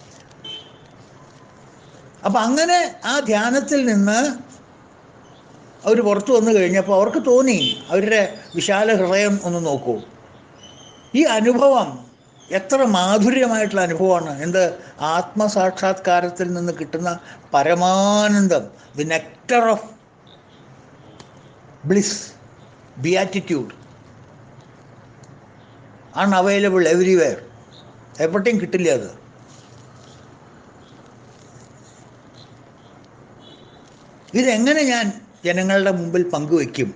അപ്പം അങ്ങനെ ആ ധ്യാനത്തിൽ നിന്ന് അവർ പുറത്തു വന്നു കഴിഞ്ഞപ്പോൾ അവർക്ക് തോന്നി അവരുടെ വിശാല ഹൃദയം ഒന്ന് നോക്കൂ ഈ അനുഭവം എത്ര മാധുര്യമായിട്ടുള്ള അനുഭവമാണ് എന്ത് ആത്മസാക്ഷാത്കാരത്തിൽ നിന്ന് കിട്ടുന്ന പരമാനന്ദം the nectar of bliss beatitude unavailable everywhere എവിടെയും കിട്ടില്ല അത് ഇതെങ്ങനെ ഞാൻ ജനങ്ങളുടെ മുമ്പിൽ പങ്കുവയ്ക്കും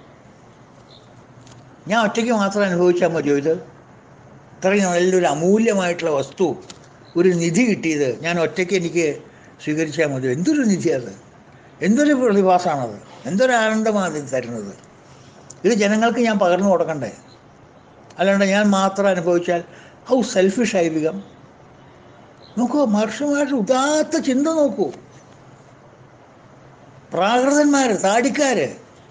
ഞാൻ ഒറ്റയ്ക്ക് മാത്രം അനുഭവിച്ചാൽ മതിയോ ഇത് ഇത്രയും നല്ലൊരു അമൂല്യമായിട്ടുള്ള വസ്തു ഒരു നിധി കിട്ടിയത് ഞാൻ ഒറ്റയ്ക്ക് എനിക്ക് സ്വീകരിച്ചാൽ മതിയോ എന്തൊരു നിധി അത് എന്തൊരു പ്രതിഭാസമാണത് എന്തൊരു ആനന്ദമാണ് ഇത് തരുന്നത് ഇത് ജനങ്ങൾക്ക് ഞാൻ പകർന്നു കൊടുക്കണ്ടേ അല്ലാണ്ട് ഞാൻ മാത്രം അനുഭവിച്ചാൽ ഹൗ സെൽഫിഷ് ആയിരിക്കാം നോക്കൂ മഹർഷിമാരുടെ ഉദാത്ത ചിന്ത നോക്കൂ പ്രാകൃതന്മാർ താടിക്കാര്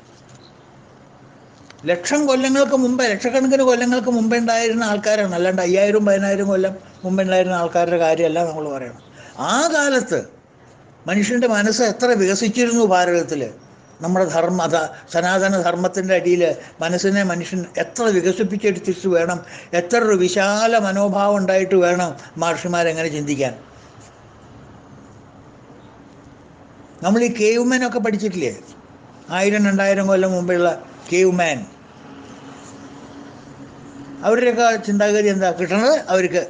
ലക്ഷം കൊല്ലങ്ങൾക്ക് മുമ്പേ ലക്ഷക്കണക്കിന് കൊല്ലങ്ങൾക്ക് മുമ്പേ ഉണ്ടായിരുന്ന ആൾക്കാരാണ് അല്ലാണ്ട് അയ്യായിരം പതിനായിരം കൊല്ലം മുമ്പേ ഉണ്ടായിരുന്ന ആൾക്കാരുടെ കാര്യമല്ല നമ്മൾ പറയണം ആ കാലത്ത് മനുഷ്യൻ്റെ മനസ്സ് എത്ര വികസിച്ചിരുന്നു ഭാരതത്തിൽ നമ്മുടെ ധർമ്മ ധ- സനാതന ധർമ്മത്തിൻ്റെ അടിയിൽ മനസ്സിനെ മനുഷ്യൻ എത്ര വികസിപ്പിച്ചെടുത്തിട്ട് വേണം എത്ര ഒരു വിശാല മനോഭാവം ഉണ്ടായിട്ട് വേണം മഹർഷിമാരെങ്ങനെ ചിന്തിക്കാൻ നമ്മൾ ഈ കേവ് മാൻ ഒക്കെ പഠിച്ചിട്ടില്ലേ ആയിരം രണ്ടായിരം കൊല്ലം മുമ്പുള്ള കേവ് മാൻ അവരുടെയൊക്കെ ചിന്താഗതി എന്താ കിട്ടണത് അവർക്ക്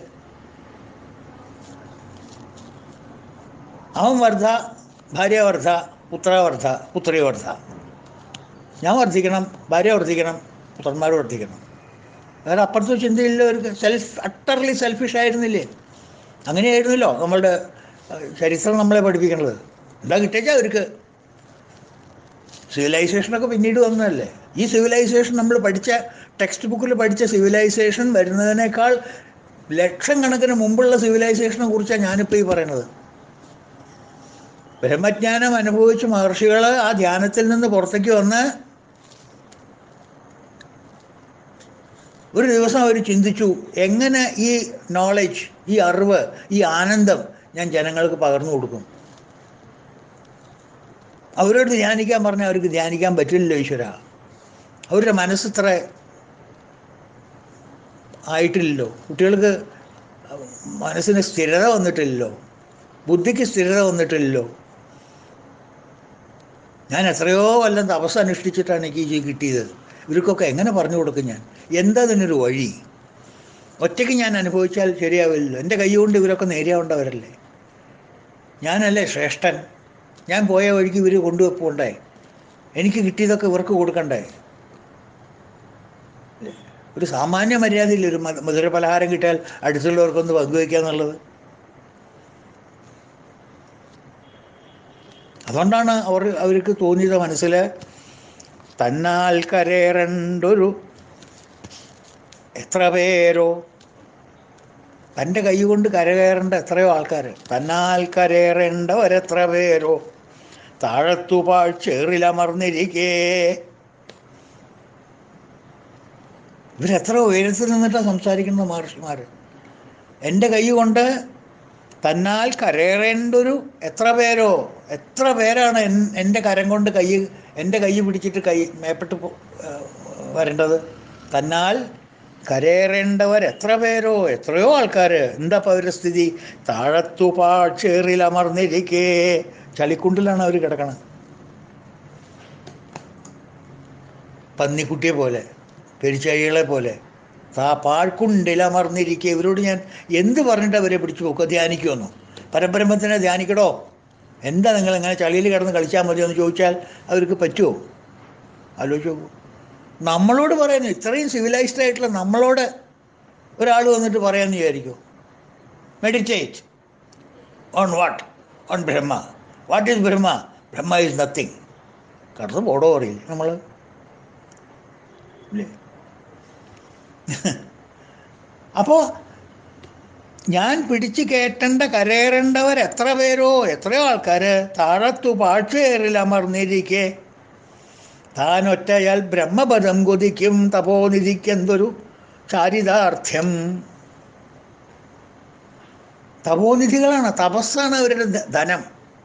അവൻ വർദ്ധ ഭാര്യ വർദ്ധ പുത്ര വർദ്ധ പുത്രി വർദ്ധ ഞാൻ വർദ്ധിക്കണം ഭാര്യ വർദ്ധിക്കണം പുത്രന്മാർ വർദ്ധിക്കണം വേറെ അപ്പുറത്തെ ചിന്തയില്ലവർക്ക് സെൽഫ് അട്ടർലി സെൽഫിഷ് ആയിരുന്നില്ലേ അങ്ങനെയായിരുന്നല്ലോ നമ്മളുടെ അഹ്, ചരിത്രം നമ്മളെ പഠിപ്പിക്കണത് എന്താ കിട്ടിയാൽ അവർക്ക് സിവിലൈസേഷനൊക്കെ പിന്നീട് വന്നതല്ലേ ഈ സിവിലൈസേഷൻ നമ്മൾ പഠിച്ച ടെക്സ്റ്റ് ബുക്കിൽ പഠിച്ച സിവിലൈസേഷൻ വരുന്നതിനേക്കാൾ ലക്ഷം കണക്കിന് മുമ്പുള്ള സിവിലൈസേഷനെ കുറിച്ചാണ് ഞാനിപ്പോൾ ഈ പറയുന്നത് ബ്രഹ്മജ്ഞാനം അനുഭവിച്ച മഹർഷികൾ ആ ധ്യാനത്തിൽ നിന്ന് പുറത്തേക്ക് വന്ന് ഒരു ദിവസം അവർ ചിന്തിച്ചു എങ്ങനെ ഈ നോളജ് ഈ അറിവ് ഈ ആനന്ദം ഞാൻ ജനങ്ങൾക്ക് പകർന്നു കൊടുക്കും അവരോട് ധ്യാനിക്കാൻ പറഞ്ഞാൽ അവർക്ക് ധ്യാനിക്കാൻ പറ്റില്ലല്ലോ ഈശ്വര അവരുടെ മനസ്സിത്ര ആയിട്ടില്ലല്ലോ കുട്ടികൾക്ക് മനസ്സിന് സ്ഥിരത വന്നിട്ടില്ലല്ലോ ബുദ്ധിക്ക് സ്ഥിരത വന്നിട്ടില്ലല്ലോ ഞാൻ എത്രയോ കൊല്ലം തപസ് അനുഷ്ഠിച്ചിട്ടാണ് എനിക്ക് ഈ കിട്ടിയത് ഇവർക്കൊക്കെ എങ്ങനെ പറഞ്ഞു കൊടുക്കും ഞാൻ എന്താ ഇതിനൊരു വഴി ഒറ്റയ്ക്ക് ഞാൻ അനുഭവിച്ചാൽ ശരിയാവില്ലല്ലോ എൻ്റെ കൈ കൊണ്ട് ഇവരൊക്കെ നേരിയാവേണ്ടവരല്ലേ ഞാനല്ലേ ശ്രേഷ്ഠൻ ഞാൻ പോയ വഴിക്ക് ഇവർ കൊണ്ടുവെപ്പുണ്ടായി എനിക്ക് കിട്ടിയതൊക്കെ ഇവർക്ക് കൊടുക്കണ്ടേ ഒരു സാമാന്യ മര്യാദയില്ല ഒരു മധു- മധുര പലഹാരം കിട്ടിയാൽ അടുത്തുള്ളവർക്കൊന്ന് പങ്കുവയ്ക്കുക എന്നുള്ളത് അതുകൊണ്ടാണ് അവർ അവർക്ക് തോന്നിയത് മനസ്സിൽ തന്നാൽ കരേറണ്ടൊരു എത്ര പേരോ തൻ്റെ കൈ കൊണ്ട് കരകയറേണ്ട എത്രയോ ആൾക്കാർ തന്നാൽ കരേറേണ്ടവരെത്ര പേരോ താഴത്തു പാഴ്ചേറിലമർന്നിരിക്കേ ഇവരെത്ര ഉയരത്തിൽ നിന്നിട്ടാണ് സംസാരിക്കുന്നത് മഹർഷിമാർ എൻ്റെ കൈ കൊണ്ട് തന്നാൽ കരയേറേണ്ട ഒരു എത്ര പേരോ എത്ര പേരാണ് എൻ- എൻ്റെ കരം കൊണ്ട് കൈ എൻ്റെ കൈ പിടിച്ചിട്ട് കൈ മേപ്പെട്ട് പോ- ഏഹ് വരേണ്ടത് തന്നാൽ കരയേറേണ്ടവർ എത്ര പേരോ എത്രയോ ആൾക്കാർ എന്താ ഇപ്പോൾ അവരുടെ സ്ഥിതി താഴത്തു പാഴ്ചേറിൽ അമർന്നിരിക്കേ ചളിക്കുണ്ടിലാണ് അവർ കിടക്കണത് പന്നിക്കുട്ടിയെ പോലെ പെരിച്ചഴികളെ പോലെ താ പാഴ്ക്കുണ്ടിലമർന്നിരിക്കുക ഇവരോട് ഞാൻ എന്ത് പറഞ്ഞിട്ട് അവരെ പിടിച്ചു പോക്കുക ധ്യാനിക്കുമെന്നോ പരബ്രഹ്മത്തിനെ ധ്യാനിക്കടോ എന്താ നിങ്ങൾ ഇങ്ങനെ ചളിയിൽ കിടന്ന് കളിച്ചാൽ മതിയോ എന്ന് ചോദിച്ചാൽ അവർക്ക് പറ്റുമോ ആലോചിച്ച് നോക്കൂ നമ്മളോട് പറയുന്നു ഇത്രയും സിവിലൈസ്ഡ് ആയിട്ടുള്ള നമ്മളോട് ഒരാൾ വന്നിട്ട് പറയാമെന്ന് വിചാരിക്കും meditate on what on Brahma what is Brahma Brahma is nothing കടന്ന് പോടോ അറിയില്ല നമ്മൾ ഇല്ലേ അപ്പോൾ ഞാൻ പിടിച്ചു കയറ്റേണ്ട കരയേറേണ്ടവർ എത്ര പേരോ എത്രയോ ആൾക്കാർ താഴത്തു പാഴ്ചേറിൽ അമർന്നിരിക്കെ താനൊറ്റയാൽ ബ്രഹ്മപദം കൊതിക്കും തപോനിധിക്കെന്തൊരു ചാരിതാർത്ഥ്യം തപോനിധികളാണ് തപസ്സാണ് അവരുടെ ധ- ധനം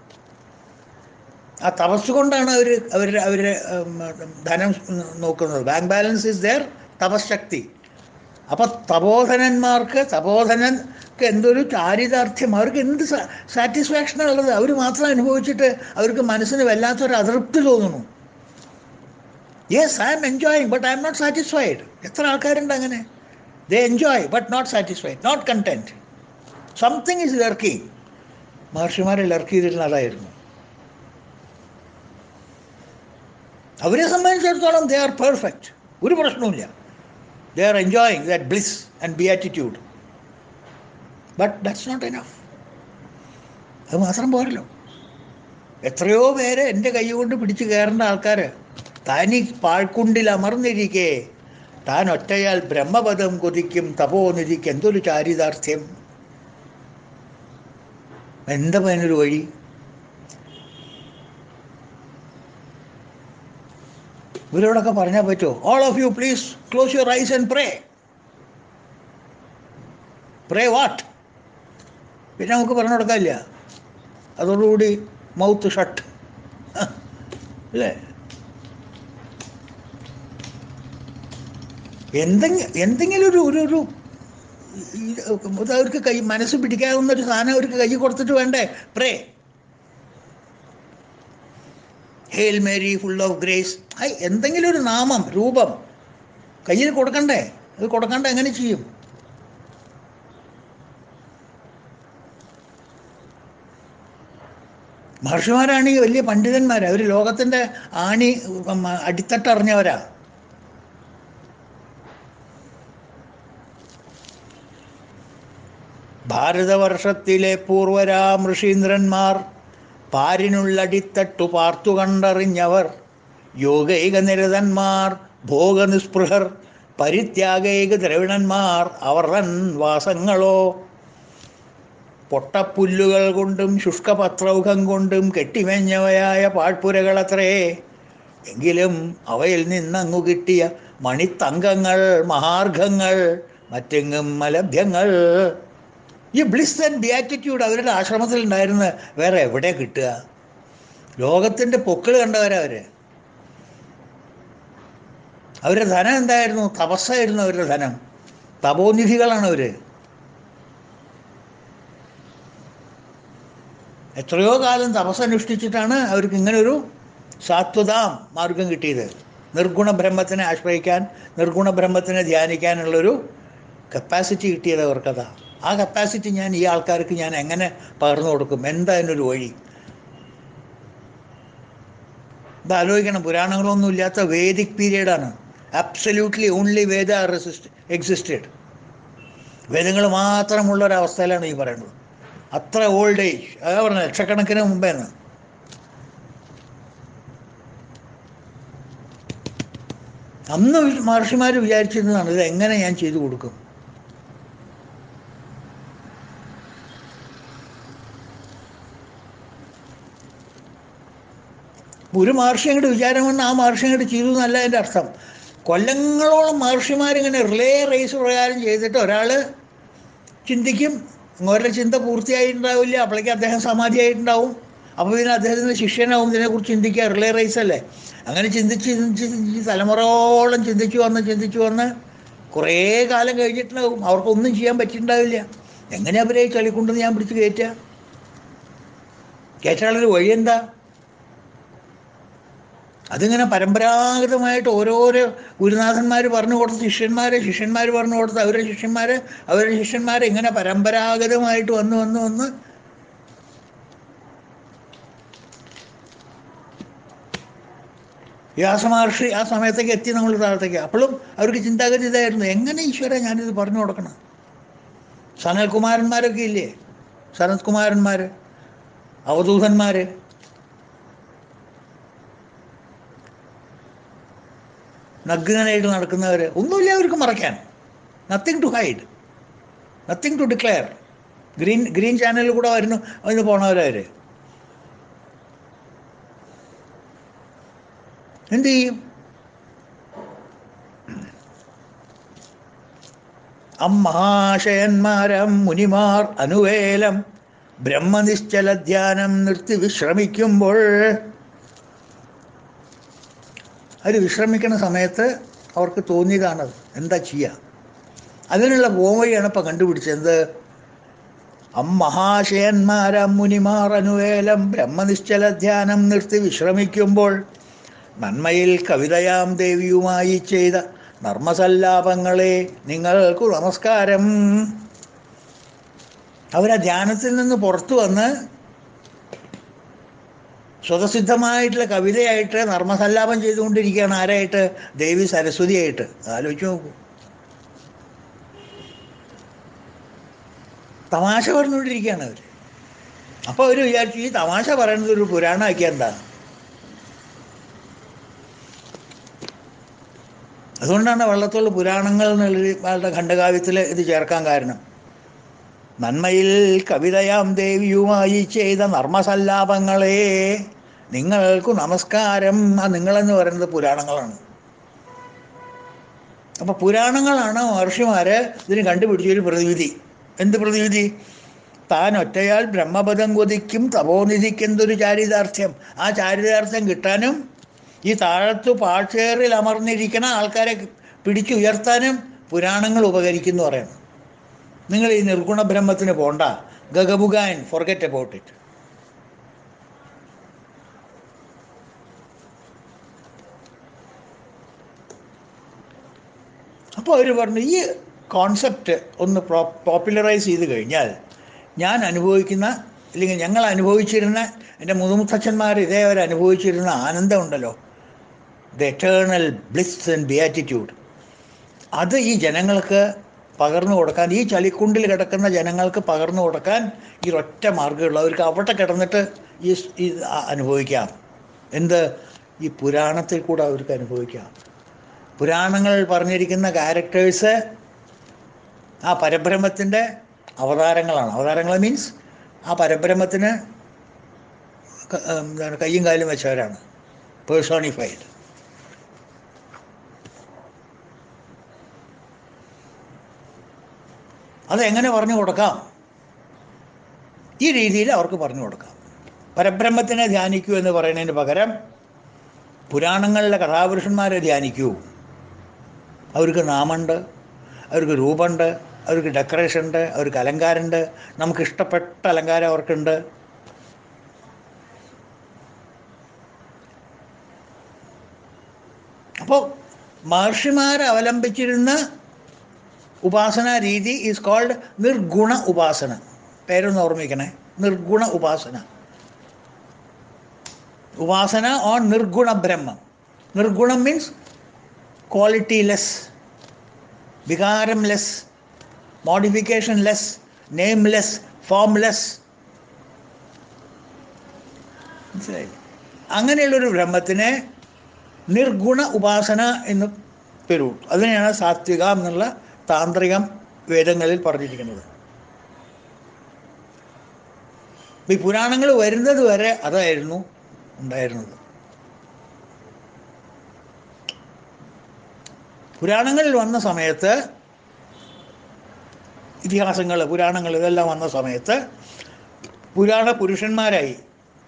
ആ തപസ് കൊണ്ടാണ് അവർ അവരുടെ അവരുടെ ഉം, ധനം നോക്കുന്നത് ബാങ്ക് ബാലൻസ് ഇസ് ദർ തപശക്തി അപ്പം തപോധനന്മാർക്ക് തപോധനക്ക് എന്തൊരു ചാരിതാർത്ഥ്യം അവർക്ക് എന്ത് സാറ്റിസ്ഫാക്ഷനാണ് ഉള്ളത് അവർ മാത്രം അനുഭവിച്ചിട്ട് അവർക്ക് മനസ്സിന് വല്ലാത്തൊരു അതൃപ്തി തോന്നുന്നു yes I'm enjoying but I'm not satisfied എത്ര ആൾക്കാരുണ്ട് അങ്ങനെ they enjoy but not satisfied not content something is lurking മഹർഷിമാരെ ലർക്ക് ചെയ്തിരുന്ന അതായിരുന്നു അവരെ സംബന്ധിച്ചിടത്തോളം ദേ ആർ പെർഫെക്റ്റ് ഒരു പ്രശ്നവുമില്ല they are enjoying that bliss and beatitude but that's not enough അത് മാത്രം പോരല്ലോ എത്രയോ പേര് എൻ്റെ കൈ കൊണ്ട് പിടിച്ച് കയറേണ്ട ആൾക്കാർ താനി പാഴ്ക്കുണ്ടിൽ അമർന്നിരിക്കെ താൻ ഒറ്റയാൽ ബ്രഹ്മപദം കൊതിക്കും തപോനിധിക്ക് എന്തൊരു ചാരിതാർത്ഥ്യം എന്താ അതിനൊരു വഴി ഇവരോടൊക്കെ പറഞ്ഞാൽ പറ്റുമോ all of you please close your eyes and pray pray what പിന്നെ നമുക്ക് പറഞ്ഞു കൊടുക്കാനില്ല അതോടുകൂടി മൗത്ത് ഷട്ട് അല്ലേ എന്തെങ്കിലും എന്തെങ്കിലും ഒരു ഒരു ഒരു ഈ- ഇത് അവർക്ക് കൈ മനസ്സ് പിടിക്കാവുന്ന ഒരു സാധനം അവർക്ക് കൈ കൊടുത്തിട്ട് വേണ്ടേ pray hail Mary full of grace I എന്തെങ്കിലും ഒരു നാമം രൂപം കയ്യിൽ കൊടുക്കണ്ടേ അത് കൊടുക്കണ്ട എങ്ങനെ ചെയ്യും മഹർഷിമാരാണെങ്കിൽ വലിയ പണ്ഡിതന്മാരാണ് അവർ ലോകത്തിൻ്റെ ആണി ഉം, അടിത്തട്ടറിഞ്ഞവരാ ഭാരതവർഷത്തിലെ പൂർവരാം ഋഷീന്ദ്രന്മാർ പാരിനുള്ളടിത്തട്ടു പാർത്തു കണ്ടറിഞ്ഞവർ യോഗൈക നിരതന്മാർ ഭോഗനിസ്പൃഹർ പരിത്യാഗൈക ദ്രവിണന്മാർ അവർ തൻ വാസങ്ങളോ പൊട്ടപ്പുല്ലുകൾ കൊണ്ടും ശുഷ്കപത്രൗഖം കൊണ്ടും കെട്ടിമെഞ്ഞവയായ പാഴ്പുരകളത്രേ എങ്കിലും അവയിൽ നിന്നങ്ങു കിട്ടിയ മണിത്തങ്കങ്ങൾ മഹാർഘങ്ങൾ മറ്റെങ്ങും അലഭ്യങ്ങൾ ഈ ബ്ലിസ് ആൻഡ് ബിയാറ്റിറ്റ്യൂഡ് അവരുടെ ആശ്രമത്തിൽ ഉണ്ടായിരുന്ന വേറെ എവിടെ കിട്ടുക ലോകത്തിൻ്റെ പൊക്കിൾ കണ്ടവരാ അവര് അവരുടെ ധനം എന്തായിരുന്നു തപസ്സായിരുന്നു അവരുടെ ധനം തപോനിധികളാണ് അവര് എത്രയോ കാലം തപസ്സനുഷ്ഠിച്ചിട്ടാണ് അവർക്ക് ഇങ്ങനൊരു സാത്വതാം മാർഗം കിട്ടിയത് നിർഗുണ ബ്രഹ്മത്തിനെ ആശ്രയിക്കാൻ നിർഗുണ ബ്രഹ്മത്തിനെ ധ്യാനിക്കാനുള്ളൊരു കപ്പാസിറ്റി കിട്ടിയത് അവർക്കതാ ആ കപ്പാസിറ്റി ഞാൻ ഈ ആൾക്കാർക്ക് ഞാൻ എങ്ങനെ പകർന്നു കൊടുക്കും എന്താ അതിനൊരു വഴി ഇത് ആലോചിക്കണം പുരാണങ്ങളൊന്നും ഇല്ലാത്ത വേദിക് പീരീഡാണ് absolutely only Veda resist existed വേദങ്ങൾ മാത്രമുള്ള ഒരവസ്ഥയിലാണ് ഈ പറയുന്നത് അത്ര ഓൾഡ് ഏജ് അതാ പറഞ്ഞത് ലക്ഷക്കണക്കിന് മുമ്പേന്ന് അന്ന് മഹർഷിമാർ വിചാരിച്ചിരുന്നതാണ് ഇത് എങ്ങനെ ഞാൻ ചെയ്തു കൊടുക്കും ഒരു മഹർഷി അങ്ങോട്ട് വിചാരം വന്ന് ആ മഹർഷി അങ്ങോട്ട് ചെയ്തു എന്നല്ല എൻ്റെ അർത്ഥം കൊല്ലങ്ങളോളം മഹർഷിമാരിങ്ങനെ റിലേ റേസ് പ്രകാരം ചെയ്തിട്ട് ഒരാൾ ചിന്തിക്കും ഓരോ ചിന്ത പൂർത്തിയായിട്ടുണ്ടാവില്ല അപ്പോഴേക്കും അദ്ദേഹം സമാധിയായിട്ടുണ്ടാവും അപ്പോൾ പിന്നെ അദ്ദേഹത്തിൻ്റെ ശിഷ്യനാവും ഇതിനെക്കുറിച്ച് ചിന്തിക്കുക റിലേ റേസ് അല്ലേ അങ്ങനെ ചിന്തിച്ച് ചിന്തിച്ച് ചിന്തിച്ച് തലമുറയോളം ചിന്തിച്ചു വന്ന് ചിന്തിച്ചു വന്ന് കുറേ കാലം കഴിഞ്ഞിട്ടുണ്ടാവും അവർക്കൊന്നും ചെയ്യാൻ പറ്റിയിട്ടുണ്ടാവില്ല എങ്ങനെ അവരെ ഈ ചളിക്കൊണ്ടെന്ന് ഞാൻ പിടിച്ച് കയറ്റുക കയറ്റാനുള്ളൊരു വഴി എന്താ അതിങ്ങനെ പരമ്പരാഗതമായിട്ട് ഓരോരോ ഗുരുനാഥന്മാർ പറഞ്ഞു കൊടുത്ത ശിഷ്യന്മാരെ ശിഷ്യന്മാർ പറഞ്ഞു കൊടുത്ത അവരുടെ ശിഷ്യന്മാർ അവരുടെ ശിഷ്യന്മാർ ഇങ്ങനെ പരമ്പരാഗതമായിട്ട് വന്ന് വന്ന് വന്ന് വ്യാസമഹർഷി ആ സമയത്തേക്ക് എത്തി നമ്മൾ താഴത്തേക്ക് അപ്പോഴും അവർക്ക് ചിന്താഗതി ഇതായിരുന്നു എങ്ങനെ ഈശ്വര ഞാനിത് പറഞ്ഞു കൊടുക്കണം സനൽകുമാരന്മാരൊക്കെ ഇല്ലേ സനത് കുമാരന്മാർ അവധൂതന്മാർ നഗ്നനായിട്ട് നടക്കുന്നവർ ഒന്നുമില്ല അവർക്ക് മറയ്ക്കാൻ nothing to hide nothing to declare green green ചാനലിൽ കൂടെ വരുന്നു അതിന് പോണവരവർ എന്ത് ചെയ്യും അമ്മാശയന്മാരം മുനിമാർ അനുവേലം ബ്രഹ്മനിശ്ചല ധ്യാനം നിർത്തി വിശ്രമിക്കുമ്പോൾ അവർ വിശ്രമിക്കുന്ന സമയത്ത് അവർക്ക് തോന്നിയതാണത് എന്താ ചെയ്യുക അതിനുള്ള പോവഴിയാണ് ഇപ്പം കണ്ടുപിടിച്ചത് എന്ത് അമ്മഹാശയന്മാരം മുനിമാർ അനുവേലം ബ്രഹ്മനിശ്ചല ധ്യാനം നിർത്തി വിശ്രമിക്കുമ്പോൾ നന്മയിൽ കവിതയാം ദേവിയുമായി ചെയ്ത നർമ്മസല്ലാപങ്ങളെ നിങ്ങൾക്ക് നമസ്കാരം അവരാ ധ്യാനത്തിൽ നിന്ന് പുറത്തു വന്ന് സ്വതസിദ്ധമായിട്ടുള്ള കവിതയായിട്ട് നർമ്മസല്ലാപം ചെയ്തുകൊണ്ടിരിക്കുകയാണ് ആരായിട്ട് ദേവി സരസ്വതിയായിട്ട് ആലോചിച്ച് നോക്കൂ തമാശ പറഞ്ഞുകൊണ്ടിരിക്കുകയാണ് അവർ അപ്പോൾ അവർ വിചാരിച്ചു ഈ തമാശ പറയുന്നത് ഒരു പുരാണമാക്കിയ എന്താ അതുകൊണ്ടാണ് വള്ളത്തോൾ പുരാണങ്ങൾ എന്നുള്ള ഖണ്ഡകാവ്യത്തിൽ ഇത് ചേർക്കാൻ കാരണം നന്മയിൽ കവിതയാം ദേവിയുമായി ചെയ്ത നർമ്മസല്ലാപങ്ങളെ നിങ്ങൾക്കു നമസ്കാരം ആ നിങ്ങളെന്ന് പറയുന്നത് പുരാണങ്ങളാണ് അപ്പോൾ പുരാണങ്ങളാണ് മഹർഷിമാര് ഇതിന് കണ്ടുപിടിച്ചൊരു പ്രതിവിധി എന്ത് പ്രതിവിധി താൻ ഒറ്റയാൽ ബ്രഹ്മപദം കൊതിക്കും തപോനിധിക്കെന്തൊരു ചാരിതാർത്ഥ്യം ആ ചാരിതാർത്ഥ്യം കിട്ടാനും ഈ താഴത്തു പാഴ്ചേറിൽ അമർന്നിരിക്കുന്ന ആൾക്കാരെ പിടിച്ചുയർത്താനും പുരാണങ്ങൾ ഉപകരിക്കുന്നു പറയുന്നു നിങ്ങൾ ഈ നിർഗുണ ബ്രഹ്മത്തിന് പോണ്ട ഗഗബുഗാൻ ഫോർഗെറ്റ് അബൌട്ട് ഇറ്റ് അപ്പോൾ അവർ പറഞ്ഞു ഈ കോൺസെപ്റ്റ് ഒന്ന് പോപ്പുലറൈസ് ചെയ്ത് കഴിഞ്ഞാൽ ഞാൻ അനുഭവിക്കുന്ന അല്ലെങ്കിൽ ഞങ്ങൾ അനുഭവിച്ചിരുന്ന എൻ്റെ മുതുമുത്തച്ഛന്മാർ ഇതേ അവർ അനുഭവിച്ചിരുന്ന ആനന്ദം ഉണ്ടല്ലോ the eternal bliss and beatitude അത് ഈ ജനങ്ങൾക്ക് പകർന്നു കൊടുക്കാൻ ഈ ചളിക്കുണ്ടിൽ കിടക്കുന്ന ജനങ്ങൾക്ക് പകർന്നു കൊടുക്കാൻ ഈ ഒറ്റ മാർഗ്ഗമുള്ളൂ അവർക്ക് അവിടെ കിടന്നിട്ട് ഈ സ് ഈ അനുഭവിക്കാം എന്ത് ഈ പുരാണത്തിൽ കൂടെ അവർക്ക് അനുഭവിക്കാം പുരാണങ്ങൾ പറഞ്ഞിരിക്കുന്ന ക്യാരക്ടേഴ്സ് ആ പരബ്രഹ്മത്തിൻ്റെ അവതാരങ്ങളാണ് അവതാരങ്ങൾ മീൻസ് ആ പരബ്രഹ്മത്തിന് ക- എന്താണ് കയ്യും കാലും വെച്ചവരാണ് പേഴ്സോണിഫൈഡ് അതെങ്ങനെ പറഞ്ഞു കൊടുക്കാം ഈ രീതിയിൽ അവർക്ക് പറഞ്ഞു കൊടുക്കാം പരബ്രഹ്മത്തിനെ ധ്യാനിക്കൂ എന്ന് പറയുന്നതിന് പകരം പുരാണങ്ങളിലെ കഥാപുരുഷന്മാരെ ധ്യാനിക്കൂ അവർക്ക് നാമുണ്ട് അവർക്ക് രൂപമുണ്ട് അവർക്ക് ഡെക്കറേഷൻ ഉണ്ട് അവർക്ക് അലങ്കാരമുണ്ട് നമുക്ക് ഇഷ്ടപ്പെട്ട അലങ്കാരം അവർക്കുണ്ട് അപ്പോൾ മഹർഷിമാർ അവലംബിച്ചിരുന്ന ഉപാസന രീതി ഈസ് കോൾഡ് നിർഗുണ ഉപാസന പേരൊന്ന് ഓർമ്മിക്കണേ നിർഗുണ ഉപാസന ഉപാസന ഓൺ നിർഗുണ ബ്രഹ്മം നിർഗുണം മീൻസ് ക്വാളിറ്റി ലെസ് വികാരം less modification less name less form less മനസ്സിലായി അങ്ങനെയുള്ളൊരു ബ്രഹ്മത്തിനെ നിർഗുണ ഉപാസന എന്ന് പേരു അതിനെയാണ് സാത്വിക എന്നുള്ള താന്ത്രികം വേദങ്ങളിൽ പറഞ്ഞിരിക്കുന്നത് ഈ പുരാണങ്ങൾ വരുന്നത് വരെ അതായിരുന്നു ഉണ്ടായിരുന്നത് പുരാണങ്ങളിൽ വന്ന സമയത്ത് ഇതിഹാസങ്ങൾ പുരാണങ്ങൾ ഇതെല്ലാം വന്ന സമയത്ത് പുരാണ പുരുഷന്മാരായി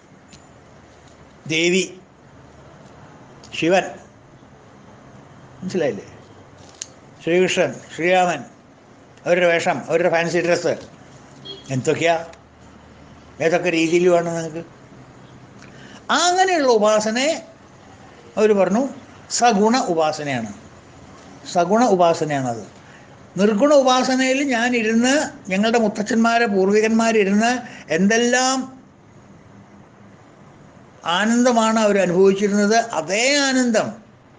ദേവി ശിവൻ മനസ്സിലായില്ലേ ശ്രീകൃഷ്ണൻ ശ്രീരാമൻ അവരുടെ വേഷം അവരുടെ ഫാൻസി ഡ്രസ്സ് എന്തൊക്കെയാ ഏതൊക്കെ രീതിയിൽ വേണം നിങ്ങൾക്ക് അങ്ങനെയുള്ള ഉപാസനയെ അവർ പറഞ്ഞു സഗുണ ഉപാസനയാണ് സഗുണ ഉപാസനയാണത് നിർഗുണ ഉപാസനയിൽ ഞാൻ ഇരുന്ന് ഞങ്ങളുടെ മുത്തച്ഛന്മാരെ പൂർവികന്മാരിരുന്ന് എന്തെല്ലാം ആനന്ദമാണ് അവർ അനുഭവിച്ചിരുന്നത് അതേ ആനന്ദം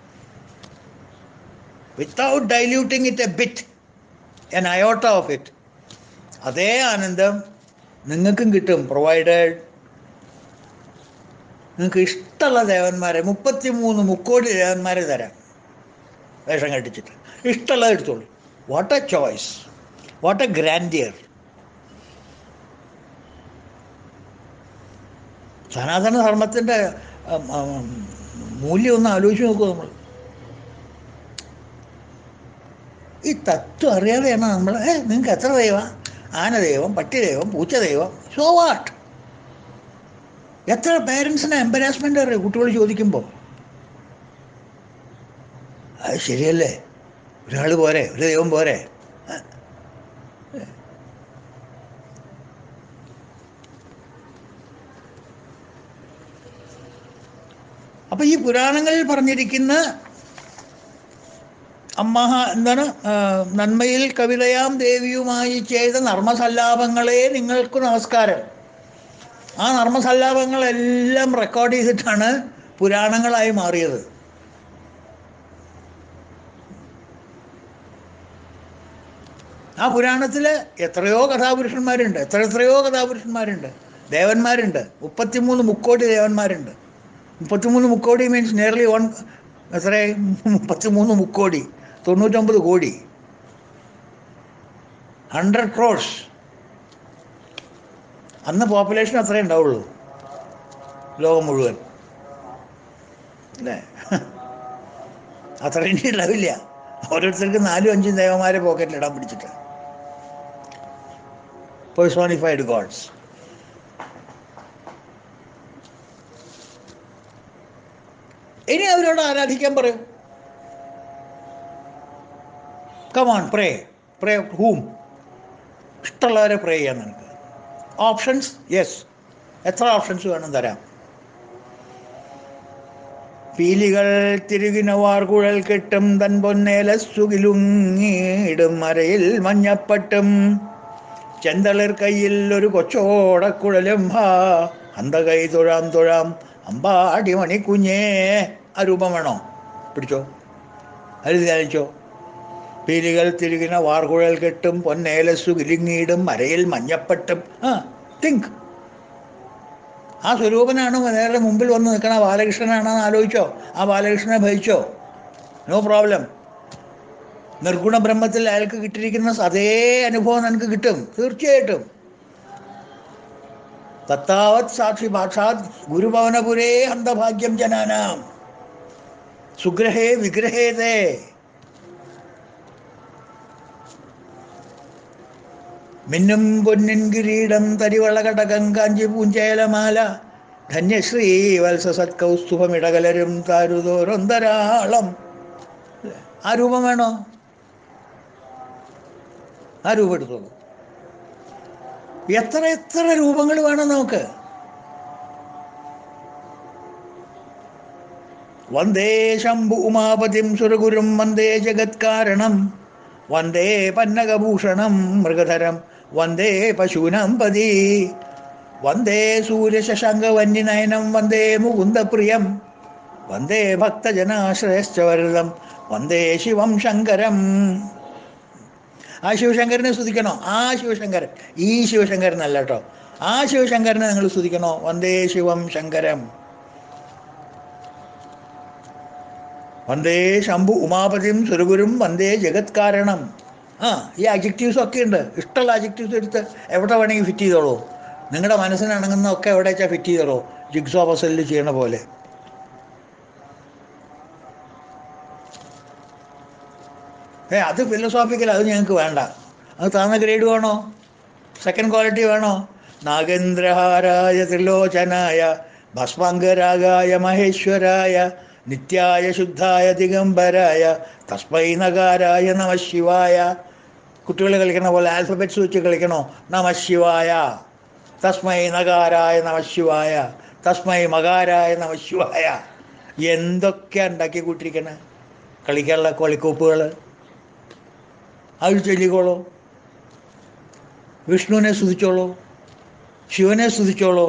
without diluting it a bit an iota of it അതേ ആനന്ദം നിങ്ങൾക്കും കിട്ടും പ്രൊവൈഡഡ് നിങ്ങൾക്ക് ഇഷ്ടമുള്ള ദേവന്മാരെ മുപ്പത്തി മൂന്ന് മുക്കോടി ദേവന്മാരെ തരാം വേഷം കെട്ടിച്ചിട്ട് ഇഷ്ടമുള്ളത് എടുത്തോളൂ what a choice what a grandeur സനാതന ധർമ്മത്തിൻ്റെ മൂല്യം ഒന്ന് ആലോചിച്ച് നോക്കൂ നമ്മൾ ഈ തത്വം അറിയാതെയാണ് നമ്മൾ ഏ നിങ്ങൾക്ക് എത്ര ദൈവം ആന ദൈവം പട്ടി ദൈവം പൂച്ച ദൈവം സോ വാട്ട് എത്ര പേരൻസിന് എംബരാസ്മെൻ്റ് അറിയാം കുട്ടികൾ ചോദിക്കുമ്പോൾ അത് ശരിയല്ലേ ഒരാൾ പോരെ ഒരു ദൈവം പോരെ അപ്പം ഈ പുരാണങ്ങളിൽ പറഞ്ഞിരിക്കുന്ന അമ്മഹ എന്താണ് ആ, നന്മയിൽ കവിതയാം ദേവിയുമായി ചെയ്ത നർമ്മസല്ലാപങ്ങളെ നിങ്ങൾക്ക് നമസ്കാരം ആ നർമ്മസല്ലാപങ്ങളെല്ലാം റെക്കോർഡ് ചെയ്തിട്ടാണ് പുരാണങ്ങളായി മാറിയത് ആ പുരാണത്തിൽ എത്രയോ കഥാപുരുഷന്മാരുണ്ട് എത്ര എത്രയോ കഥാപുരുഷന്മാരുണ്ട് ദേവന്മാരുണ്ട് മുപ്പത്തിമൂന്ന് മുക്കോടി ദേവന്മാരുണ്ട് മുപ്പത്തിമൂന്ന് മുക്കോടി മീൻസ് നിയർലി വൺ എത്ര മുപ്പത്തിമൂന്ന് മുക്കോടി തൊണ്ണൂറ്റൊമ്പത് കോടി ഹൺഡ്രഡ് ക്രോഡ്സ് അന്ന് പോപ്പുലേഷൻ അത്രേ ഉണ്ടാവുള്ളൂ ലോകം മുഴുവൻ അല്ലേ അത്ര ഇനി ഉണ്ടാവില്ല ഓരോരുത്തർക്ക് നാലും അഞ്ചും ദേവന്മാരെ പോക്കറ്റിൽ ഇടാൻ പിടിച്ചിട്ട് പേഴ്സോണിഫൈഡ് ഗോഡ്സ് ഇനി അവരോട് ആരാധിക്കാൻ പറയും കമാൺ പ്രേ പ്രേ ഹൂം ഇഷ്ടമുള്ളവരെ പ്രേ ചെയ്യാൻ നിനക്ക് ഓപ്ഷൻസ് യെസ് എത്ര ഓപ്ഷൻസ് വേണം തരാം പീലികൾ തിരുകിനവാർ കുഴൽ കെട്ടും തൻ പൊന്നേല സുകിലുങ്ങിടും മരയിൽ മഞ്ഞപ്പട്ടും ചെന്തളിർ കയ്യിൽ ഒരു കൊച്ചോടക്കുഴലും ഹാ അന്ത കൈ തൊഴാം തൊഴാം അമ്പാടി മണിക്കുഞ്ഞേ ആ രൂപം വേണോ പിടിച്ചോ അത് ധ്യാനിച്ചോ പീലികൾ തിരുകിന വാർകുഴൽ കെട്ടും പൊന്നേലസു കിലുങ്ങിയിടും മരയിൽ മഞ്ഞപ്പട്ടും ആ തിങ്ക് ആ സ്വരൂപനാണ് നേരെ മുമ്പിൽ വന്ന് നിൽക്കണ ബാലകൃഷ്ണനാണെന്ന് ആലോചിച്ചോ ആ ബാലകൃഷ്ണനെ ഭജിച്ചോ നോ പ്രോബ്ലം നിർഗുണ ബ്രഹ്മത്തിൽ അയാൾക്ക് കിട്ടിയിരിക്കുന്ന അതേ അനുഭവം നിനക്ക് കിട്ടും തീർച്ചയായിട്ടും തത്താവത് സാക്ഷി ഭാഷാത് ഗുരുഭവനപുരേ അന്തഭാഗ്യം ജനാനാം സുഗ്രഹേ വിഗ്രഹേതേ മിന്നും പൊന്നിൻ കിരീടം തരിവള കടകം കാഞ്ചി പൂഞ്ചേലമാല ധന്യശ്രീ വത്സ സത്കൗസ്തുഭമിടകലരും താരുതോരം ധാരാളം ആ രൂപം വേണോ ആ രൂപം എടുത്തോളൂ എത്ര എത്ര രൂപങ്ങൾ വേണം നമുക്ക് വന്ദേ ശംഭു ഉമാപതിം സുരഗുരും വന്ദേ ജഗത്കാരണം വന്ദേ പന്നകഭൂഷണം മൃഗധരം വന്ദേ പശൂനം പതി വന്ദേ സൂര്യശശാങ്കവന്യനയനം വന്ദേ മുകുന്ദപ്രിയം വന്ദേ ഭക്തജനാശ്രയശ്ചവരതം വന്ദേ ശിവം ശങ്കരം ആ ശിവശങ്കരനെ സ്തുതിക്കണോ ആ ശിവശങ്കരൻ ഈ ശിവശങ്കരൻ അല്ല കേട്ടോ ആ ശിവശങ്കരനെ നിങ്ങൾ സ്തുതിക്കണോ വന്ദേ ശിവം ശങ്കരം വന്ദേ ശംഭു ഉമാപതിയും സുരഗുരും വന്ദേ ജഗത് കാരണം ആ ഈ അജക്റ്റീവ്സ് ഒക്കെ ഉണ്ട് ഇഷ്ടമുള്ള അജക്റ്റീവ്സ് എടുത്ത് എവിടെ വേണമെങ്കിൽ ഫിറ്റ് ചെയ്തോളൂ നിങ്ങളുടെ മനസ്സിന് ഇണങ്ങുന്ന ഒക്കെ എവിടെ വെച്ചാൽ ഫിറ്റ് ചെയ്തോളൂ ജിഗ്സോ പസലിൽ ചെയ്യണ പോലെ ഏ അത് ഫിലോസോഫിക്കൽ അത് ഞങ്ങൾക്ക് വേണ്ട അത് താന്ന ഗ്രേഡ് വേണോ സെക്കൻഡ് ക്വാളിറ്റി വേണോ നാഗേന്ദ്രഹാരായ ത്രിലോചനായ ഭസ്മാംഗരാഗായ മഹേശ്വരായ നിത്യായ ശുദ്ധായ ദിഗംബരായ തസ്മൈ നകാരായ നമശിവായ കുട്ടികൾ കളിക്കണ പോലെ ആൽഫബറ്റ്സ് വെച്ച് കളിക്കണോ നമശിവായ തസ്മൈ നകാരായ നമശിവായ തസ്മൈ മകാരായ നമശിവായ എന്തൊക്കെ ഉണ്ടാക്കി കൂട്ടിരിക്കണേ കളിക്കാനുള്ള കളിക്കോപ്പുകൾ അത് ചൊല്ലിക്കോളൂ വിഷ്ണുവിനെ സ്തുതിച്ചോളൂ ശിവനെ സ്തുതിച്ചോളൂ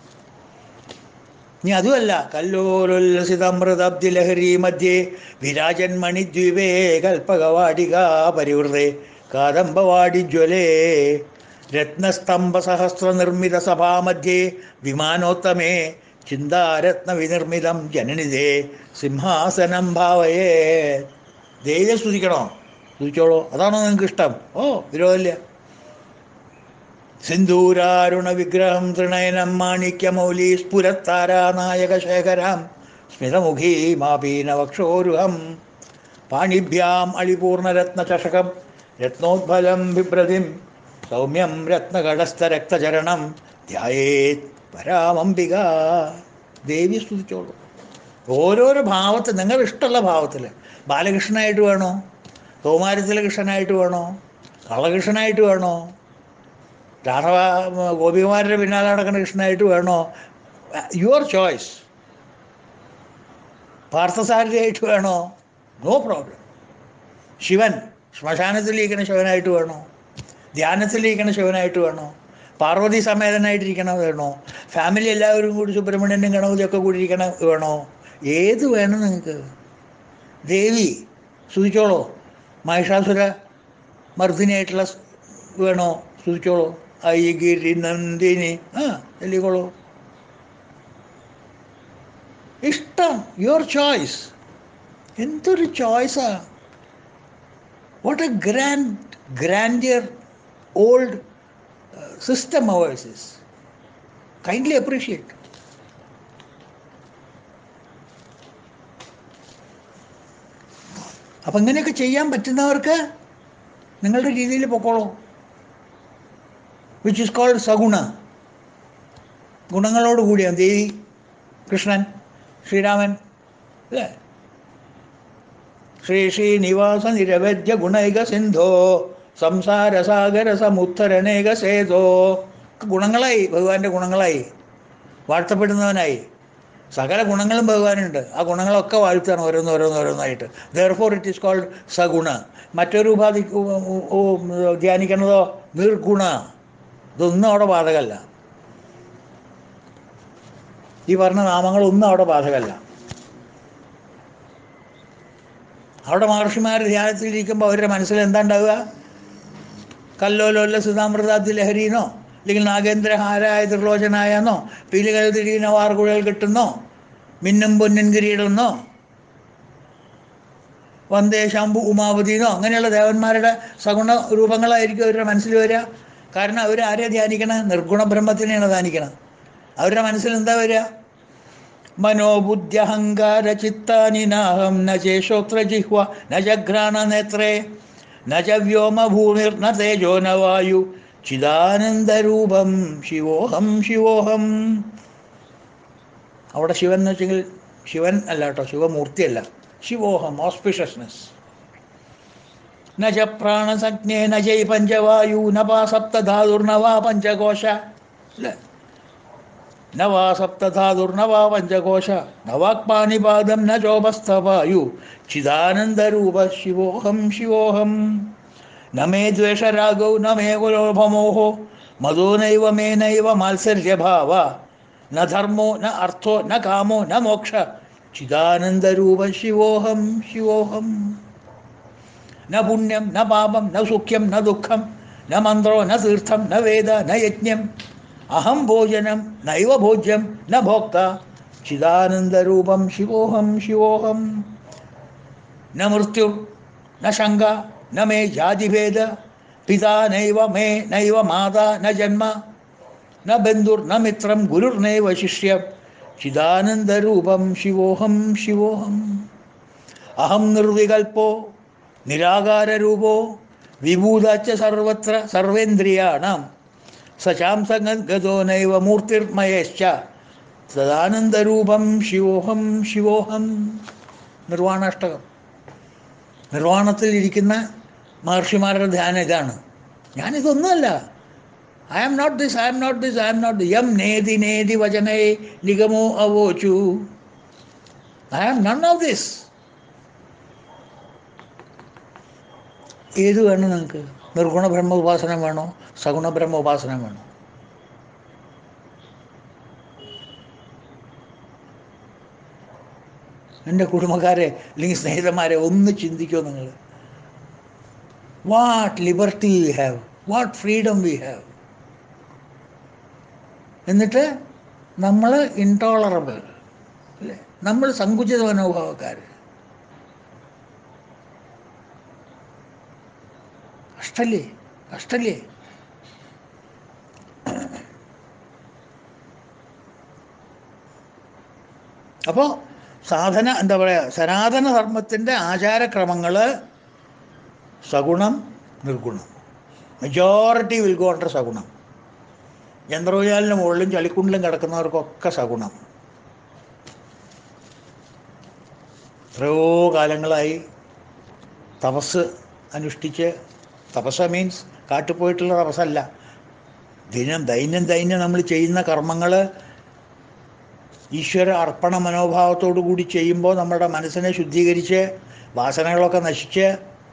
ഇനി അതുമല്ല കല്ലോലുല്ലസിതമൃതബ്ദി ലഹരി മധ്യേ വിരാജൻ മണിദ്വീപേ കൽപ്പകവാടിക പരിവൃതേ കാദംബവാടിജ്വലേ രത്നസ്തംഭ സഹസ്ര നിർമ്മിത സഭാമധ്യേ വിമാനോത്തമേ ചിന്താരത്ന വിനിർമ്മിതം ജനനിതേ സിംഹാസനം ഭാവയേ ദേവിയെ സ്തുതിക്കണോ സ്തുതിച്ചോളോ അതാണോ നിങ്ങൾക്ക് ഇഷ്ടം ഓ വിരോധമില്ല സിന്ദൂരാരുണ വിഗ്രഹം തൃണയനം മാണിക്യമൗലി സ്ഫുരത്താരാനായക ശേഖരാം സ്മിതമുഖീ മാപീനവക്ഷോരുഹം പാണിഭ്യാം അളിപൂർണരത്നചഷകം രത്നോദ്ഫലം ബിഭ്രതിം സൗമ്യം രത്നകടസ്ഥരക്തചരണം ധ്യായേത് പരാമംബിക ദേവി സ്തുതിച്ചോളൂ ഓരോരോ ഭാവത്തിൽ നിങ്ങൾ ഇഷ്ടമുള്ള ഭാവത്തിൽ ബാലകൃഷ്ണനായിട്ട് വേണോ കൗമാരത്തിലെ കൃഷ്ണനായിട്ട് വേണോ കളകൃഷ്ണനായിട്ട് വേണോ രാഘവ ഗോപികുമാരുടെ പിന്നാലെ നടക്കുന്ന കൃഷ്ണനായിട്ട് വേണോ യുവർ ചോയ്സ് പാർത്ഥസാരഥിയായിട്ട് വേണോ നോ പ്രോബ്ലം ശിവൻ ശ്മശാനത്തിലിരിക്കുന്ന ശിവനായിട്ട് വേണോ ധ്യാനത്തിലിരിക്കുന്ന ശിവനായിട്ട് വേണോ പാർവതി സമേതനായിട്ടിരിക്കണ വേണോ ഫാമിലി എല്ലാവരും കൂടി സുബ്രഹ്മണ്യനും ഗണപതിയൊക്കെ കൂടി ഇരിക്കണ വേണോ ഏത് വേണം നിങ്ങൾക്ക് ദേവി സ്തുതിച്ചോളോ മഹിഷാസുര മർദ്ദിനിയായിട്ടുള്ള സ് വേണോ സ്തുതിച്ചോളൂ ഐഗിരി നന്ദിനി ആ ചൊല്ലിക്കോളൂ ഇഷ്ടം യുവർ ചോയ്സ് എന്തൊരു ചോയ്സാ what a grand grandeur old system ours is kindly appreciate അപ്പം ഇങ്ങനെയൊക്കെ ചെയ്യാൻ പറ്റുന്നവർക്ക് നിങ്ങളുടെ രീതിയിൽ പൊക്കോളൂ വിച്ച് ഇസ് കോൾഡ് സഗുണ ഗുണങ്ങളോട് കൂടിയാണ് ദേവി കൃഷ്ണൻ ശ്രീരാമൻ അല്ലേ ശ്രീ ശ്രീനിവാസ നിരവധ്യ ഗുണൈക സിന്ധോ സംസാര സാഗര സമുത്തരണേക സേതോ ഗുണങ്ങളായി ഭഗവാന്റെ ഗുണങ്ങളായി വാഴ്ത്തപ്പെടുന്നവനായി സകല ഗുണങ്ങളും ഭഗവാനുണ്ട് ആ ഗുണങ്ങളൊക്കെ വാഴ്ത്താണ് ഓരോന്ന് ഓരോന്ന് ഓരോന്നായിട്ട് therefore it is called സഗുണ മറ്റൊരു ഉപാധി ഉ- ഉ- ഉ- ധ്യാനിക്കുന്നതോ നിർഗുണ ഇതൊന്നും അവിടെ ബാധകമല്ല ഈ പറഞ്ഞ നാമങ്ങളൊന്നും അവിടെ ബാധകമല്ല അവിടെ മഹർഷിമാർ ധ്യാനത്തിലിരിക്കുമ്പോൾ അവരുടെ മനസ്സിൽ എന്താ ഉണ്ടാവുക കല്ലോലോല്ല സുതാമൃതാബ്ദി ലഹരിന്നോ അല്ലെങ്കിൽ നാഗേന്ദ്രഹാരായ ത്രിലോചനായെന്നോ പീലികൾ തിരിയുന്ന വാർകുഴൽ കിട്ടുന്നോ മിന്നും പൊന്നിൻ കിരീടമെന്നോ വന്ദേ ശംഭു ഉമാവതിന്നോ അങ്ങനെയുള്ള ദേവന്മാരുടെ സഗുണ രൂപങ്ങളായിരിക്കും അവരുടെ മനസ്സിൽ വരിക കാരണം അവർ ആരെ ധ്യാനിക്കണം നിർഗുണ ബ്രഹ്മത്തിനെയാണ് ധ്യാനിക്കണം അവരുടെ മനസ്സിൽ എന്താ വരിക മനോബുദ്ധ്യഹങ്കാര ചിത്താനി നാഹം ന ചേഷോത്ര ജിഹ്വ ന ജഘ്രാണ നേത്രേ ന ച വ്യോമഭൂമിർ ന തേജോ ന വായു ചിദാനന്ദരൂപം ശിവോഹം ശിവോഹം അവിടെ ശിവൻ എന്ന് വെച്ചെങ്കിൽ ശിവൻ അല്ല കേട്ടോ ശിവമൂർത്തിയല്ല ശിവോഹം ഓസ്പിഷ്യസ്നെസ് ന ച പ്രാണസജ്ഞേ ന ചൈ പഞ്ചവായു ന പാ സപ്തധാതുർന വാ പഞ്ചകോശ അല്ലേ न वा सप्तधातुर्न वा पञ्चकोश न वाक्पानिपादं न चोपस्थवायु चिदानन्दरूप शिवोऽहं शिवोऽहं ന മേ ദ്വേഷരാഗൗ ന മേ കുലോഭമോഹോ മധോ നൈവ മേ നൈവ മാത്സര്യഭാവ ന ധർമ്മോ ന അർത്ഥോ ന കാമോ ന മോക്ഷ ചിദാനന്ദരൂപ ശിവോഹം ശിവോഹം ന പുണ്യം ന പാപം ന സുഖ്യം ന ദുഃഖം ന മന്ത്രോ ന തീർത്ഥം ന വേദ ന യജ്ഞം അഹം ഭോജനം നൈവ ഭോജ്യം ന ഭോക്ത ചിദാനന്ദരൂപം ശിവോഹം ശിവോഹം ന മൃത്യു ന ശങ്ക ന മേ ജാതിഭേദ പിതാ നൈവ മേ നൈവ മാതാ ന ജന്മ ന ബന്ധുർ ന മിത്രം ഗുരുർനൈവ ശിഷ്യം ചിദാനന്ദരൂപം ശിവോഹം ശിവോഹം അഹം നിർവികൽപ്പോ നിരാകാരരൂപോ വിഭൂതാച്ച സർവത്ര സർവേന്ദ്രിയാണാം സശാംസഗതോ നൈവ മൂർത്തിർമയശ്ച സദാനന്ദരൂപം ശിവോഹം ശിവോഹം നിർവാണാഷ്ടകം നിർവാണത്തിൽ ഇരിക്കുന്ന മഹർഷിമാരുടെ ധ്യാനം ഇതാണ് ഞാനിതൊന്നുമല്ല I am not this I am not this I am not യം നേതി നേതി വചനേ നിഗമോ അവോചു I am none of this ഏത് വേണം നിങ്ങൾക്ക് നിർഗുണ ബ്രഹ്മ ഉപാസന വേണോ സഗുണ ബ്രഹ്മ ഉപാസന വേണോ എൻ്റെ കുടുംബക്കാരെ അല്ലെങ്കിൽ സ്നേഹിതന്മാരെ ഒന്ന് ചിന്തിക്കുമോ നിങ്ങൾ what liberty we have what freedom we have എന്നിട്ട് നമ്മൾ ഇൻടോളറബിൾ അല്ലേ നമ്മൾ സങ്കുചിത മനോഭാവക്കാർ കഷ്ടല്ലേ കഷ്ടല്ലേ അപ്പോൾ സാധന എന്താ പറയുക സനാതന ധർമ്മത്തിൻ്റെ ആചാരക്രമങ്ങൾ സഗുണം നിർഗുണം മെജോറിറ്റി വിൽ ഗോ അണ്ടർ സഗുണം യന്ത്രോജാലിന് മുകളിലും ചളിക്കുണ്ടിലും കിടക്കുന്നവർക്കൊക്കെ സഗുണം എത്രയോ കാലങ്ങളായി തപസ് അനുഷ്ഠിച്ച് തപസ് മീൻസ് കാട്ടുപോയിട്ടുള്ള തപസ്സല്ല ദിനം ദൈനം ദൈനം നമ്മൾ ചെയ്യുന്ന കർമ്മങ്ങൾ ഈശ്വര അർപ്പണ മനോഭാവത്തോടു കൂടി ചെയ്യുമ്പോൾ നമ്മുടെ മനസ്സിനെ ശുദ്ധീകരിച്ച് വാസനകളൊക്കെ നശിച്ച്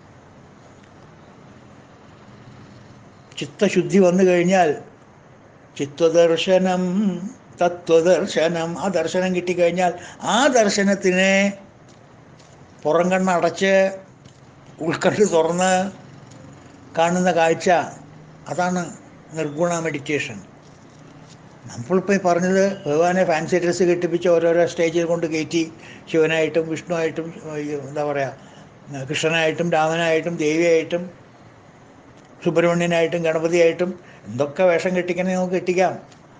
ചിത്തശുദ്ധി വന്നു കഴിഞ്ഞാൽ ചിത്വദർശനം തത്വദർശനം ആ ദർശനം കിട്ടിക്കഴിഞ്ഞാൽ ആ ദർശനത്തിനെ പുറം കണ്ണടച്ച് ഉൾക്കണ്ണ് തുറന്ന് കാണുന്ന കാഴ്ച അതാണ് നിർഗുണ മെഡിറ്റേഷൻ നമ്മളിപ്പോൾ ഈ പറഞ്ഞത് ഭഗവാനെ ഫാൻസി ഡ്രസ്സ് കെട്ടിപ്പിച്ച് ഓരോരോ സ്റ്റേജിൽ കൊണ്ട് കയറ്റി ശിവനായിട്ടും വിഷ്ണുവായിട്ടും ഈ എന്താ പറയുക കൃഷ്ണനായിട്ടും രാമനായിട്ടും ദേവിയായിട്ടും സുബ്രഹ്മണ്യനായിട്ടും ഗണപതിയായിട്ടും എന്തൊക്കെ വേഷം കെട്ടിക്കണേ നമുക്ക് കെട്ടിക്കാം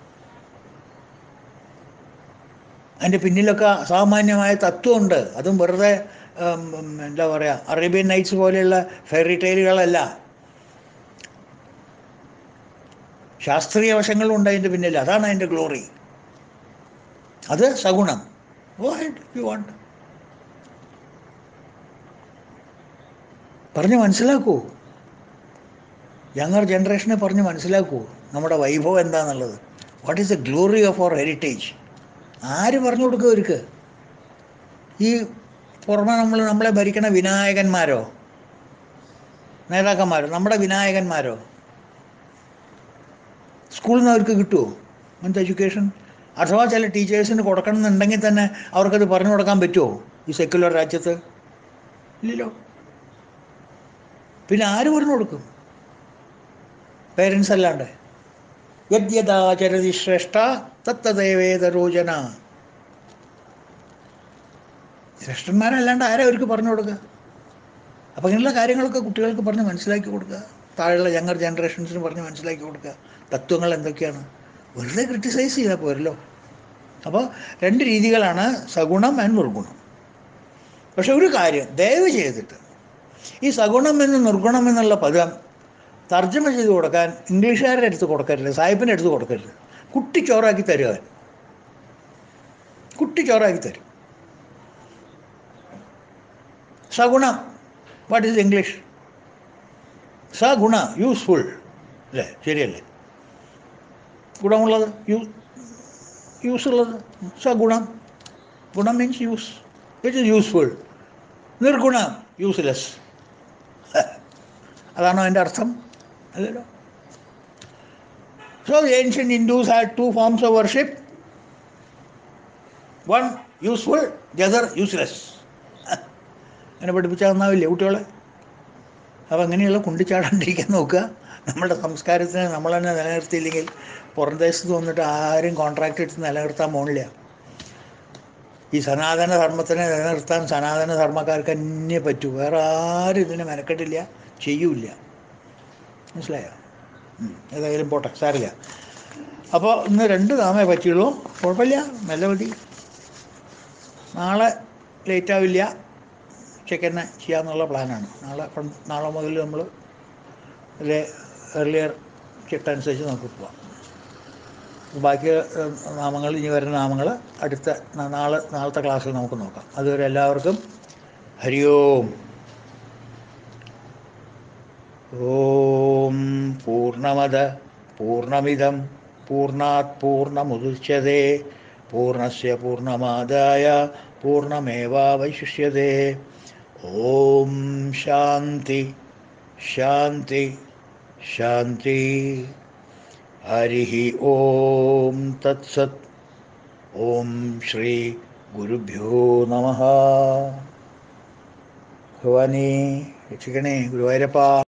അതിൻ്റെ പിന്നിലൊക്കെ അസാമാന്യമായ തത്വമുണ്ട് അതും വെറുതെ ഉം, ഉം, എന്താ പറയുക അറേബ്യൻ നൈറ്റ്സ് പോലെയുള്ള ഫെയറി ടൈലുകളല്ല ശാസ്ത്രീയ വശങ്ങളുണ്ട് അതിൻ്റെ പിന്നിൽ അതാണ് അതിൻ്റെ ഗ്ലോറി അത് സഗുണം യു വാണ്ട് പറഞ്ഞ് മനസ്സിലാക്കൂ യങ്ങർ ജനറേഷനെ പറഞ്ഞ് മനസ്സിലാക്കൂ നമ്മുടെ വൈഭവം എന്താണെന്നുള്ളത് what is the glory of our heritage ആര് പറഞ്ഞു കൊടുക്കും അവർക്ക് ഈ പുറമെ നമ്മൾ നമ്മളെ ഭരിക്കണ വിനായകന്മാരോ നേതാക്കന്മാരോ നമ്മുടെ വിനായകന്മാരോ സ്കൂളിൽ നിന്ന് അവർക്ക് കിട്ടുമോ അങ്ങനത്തെ എഡ്യൂക്കേഷൻ അഥവാ ചില ടീച്ചേഴ്സിന് കൊടുക്കണം എന്നുണ്ടെങ്കിൽ തന്നെ അവർക്കത് പറഞ്ഞു കൊടുക്കാൻ പറ്റുമോ ഈ സെക്യുലർ രാജ്യത്ത് ഇല്ലല്ലോ പിന്നെ ആര് പറഞ്ഞു കൊടുക്കും പേരൻസ് അല്ലാണ്ട് യദ്യതാചരതി ശ്രേഷ്ഠ തത്തദേവേദരോചന ശ്രേഷ്ഠന്മാരല്ലാണ്ട് ആരാ അവർക്ക് പറഞ്ഞു കൊടുക്കുക അപ്പം ഇങ്ങനെയുള്ള കാര്യങ്ങളൊക്കെ കുട്ടികൾക്ക് പറഞ്ഞ് മനസ്സിലാക്കി കൊടുക്കുക താഴെയുള്ള യങ്ങർ ജനറേഷൻസിന് പറഞ്ഞ് മനസ്സിലാക്കി കൊടുക്കുക തത്വങ്ങൾ എന്തൊക്കെയാണ് വെറുതെ ക്രിട്ടിസൈസ് ചെയ്താൽ പോരല്ലോ അപ്പോൾ രണ്ട് രീതികളാണ് സഗുണം ആൻഡ് നിർഗുണം പക്ഷെ ഒരു കാര്യം ദയവ് ചെയ്തിട്ട് ഈ സഗുണം എന്ന് നിർഗുണം എന്നുള്ള പദം തർജ്ജമ ചെയ്ത് കൊടുക്കാൻ ഇംഗ്ലീഷുകാരുടെ അടുത്ത് കൊടുക്കരുത് സാഹിബിൻ്റെ അടുത്ത് കൊടുക്കരുത് കുട്ടി ചോറാക്കി തരും അവൻ കുട്ടി ചോറാക്കി തരും സഗുണം വാട്ട് ഈസ് ഇംഗ്ലീഷ് സഗുണ യൂസ്ഫുൾ അല്ലേ ശരിയല്ലേ ഗുണമുള്ളത് യൂ യൂസ് ഉള്ളത് സഗുണം ഗുണം means use it is useful നിർഗുണം യൂസ്ലെസ് അതാണോ അതിൻ്റെ അർത്ഥം അല്ലല്ലോ so ancient Hindus had two forms of worship one useful the other useless അങ്ങനെ പഠിപ്പിച്ചാൽ നന്നാവില്ലേ കുട്ടികളെ അപ്പോൾ അങ്ങനെയുള്ള കുണ്ടിച്ചാടാണ്ടിരിക്കാൻ നോക്കുക നമ്മുടെ സംസ്കാരത്തിനെ നമ്മൾ തന്നെ നിലനിർത്തിയില്ലെങ്കിൽ പുറം ദേശത്ത് വന്നിട്ട് ആരും കോൺട്രാക്ട് എടുത്ത് നിലനിർത്താൻ പോണില്ല ഈ സനാതന ധർമ്മത്തിനെ നിലനിർത്താൻ സനാതന ധർമ്മക്കാർക്ക് തന്നെ പറ്റൂ വേറെ ആരും ഇതിനെ മെനക്കെട്ടില്ല ചെയ്യൂല മനസ്സിലായോ ഉം. ഏതായാലും പോട്ടെ സാരില്ല അപ്പോൾ ഇന്ന് രണ്ട് നാമേ പറ്റിയുള്ളൂ കുഴപ്പമില്ല നല്ല മതി നാളെ ലേറ്റ് ആവില്ല ഉച്ചയ്ക്ക് തന്നെ ചെയ്യാമെന്നുള്ള പ്ലാനാണ് നാളെ ഫ്രം- നാളെ മുതൽ നമ്മൾ അതിലെ എർലിയർ ചിട്ടനുസരിച്ച് നമുക്ക് പോവാം ബാക്കി ഏഹ്, നാമങ്ങൾ ഇനി വരുന്ന നാമങ്ങൾ അടുത്ത ന- നാളെ നാളത്തെ ക്ലാസ്സിൽ നമുക്ക് നോക്കാം അതുവരെ എല്ലാവർക്കും ഹരി ഓം ഓം പൂർണ്ണമത പൂർണ്ണമിതം പൂർണ്ണാത് പൂർണ്ണമുദുച്യത്തെ പൂർണ്ണസ്യ പൂർണ്ണമാദായ പൂർണ്ണമേവാവശിഷ്യത്തെ ഓം ശാന്തി ശാന്തി ശാന്തി ഹരി ഓം തത്സത് ഓം ശ്രീ ഗുരുഭ്യോ നമ ഭവാനി രക്ഷിക്കണേ ഗുരുവായൂരപ്പ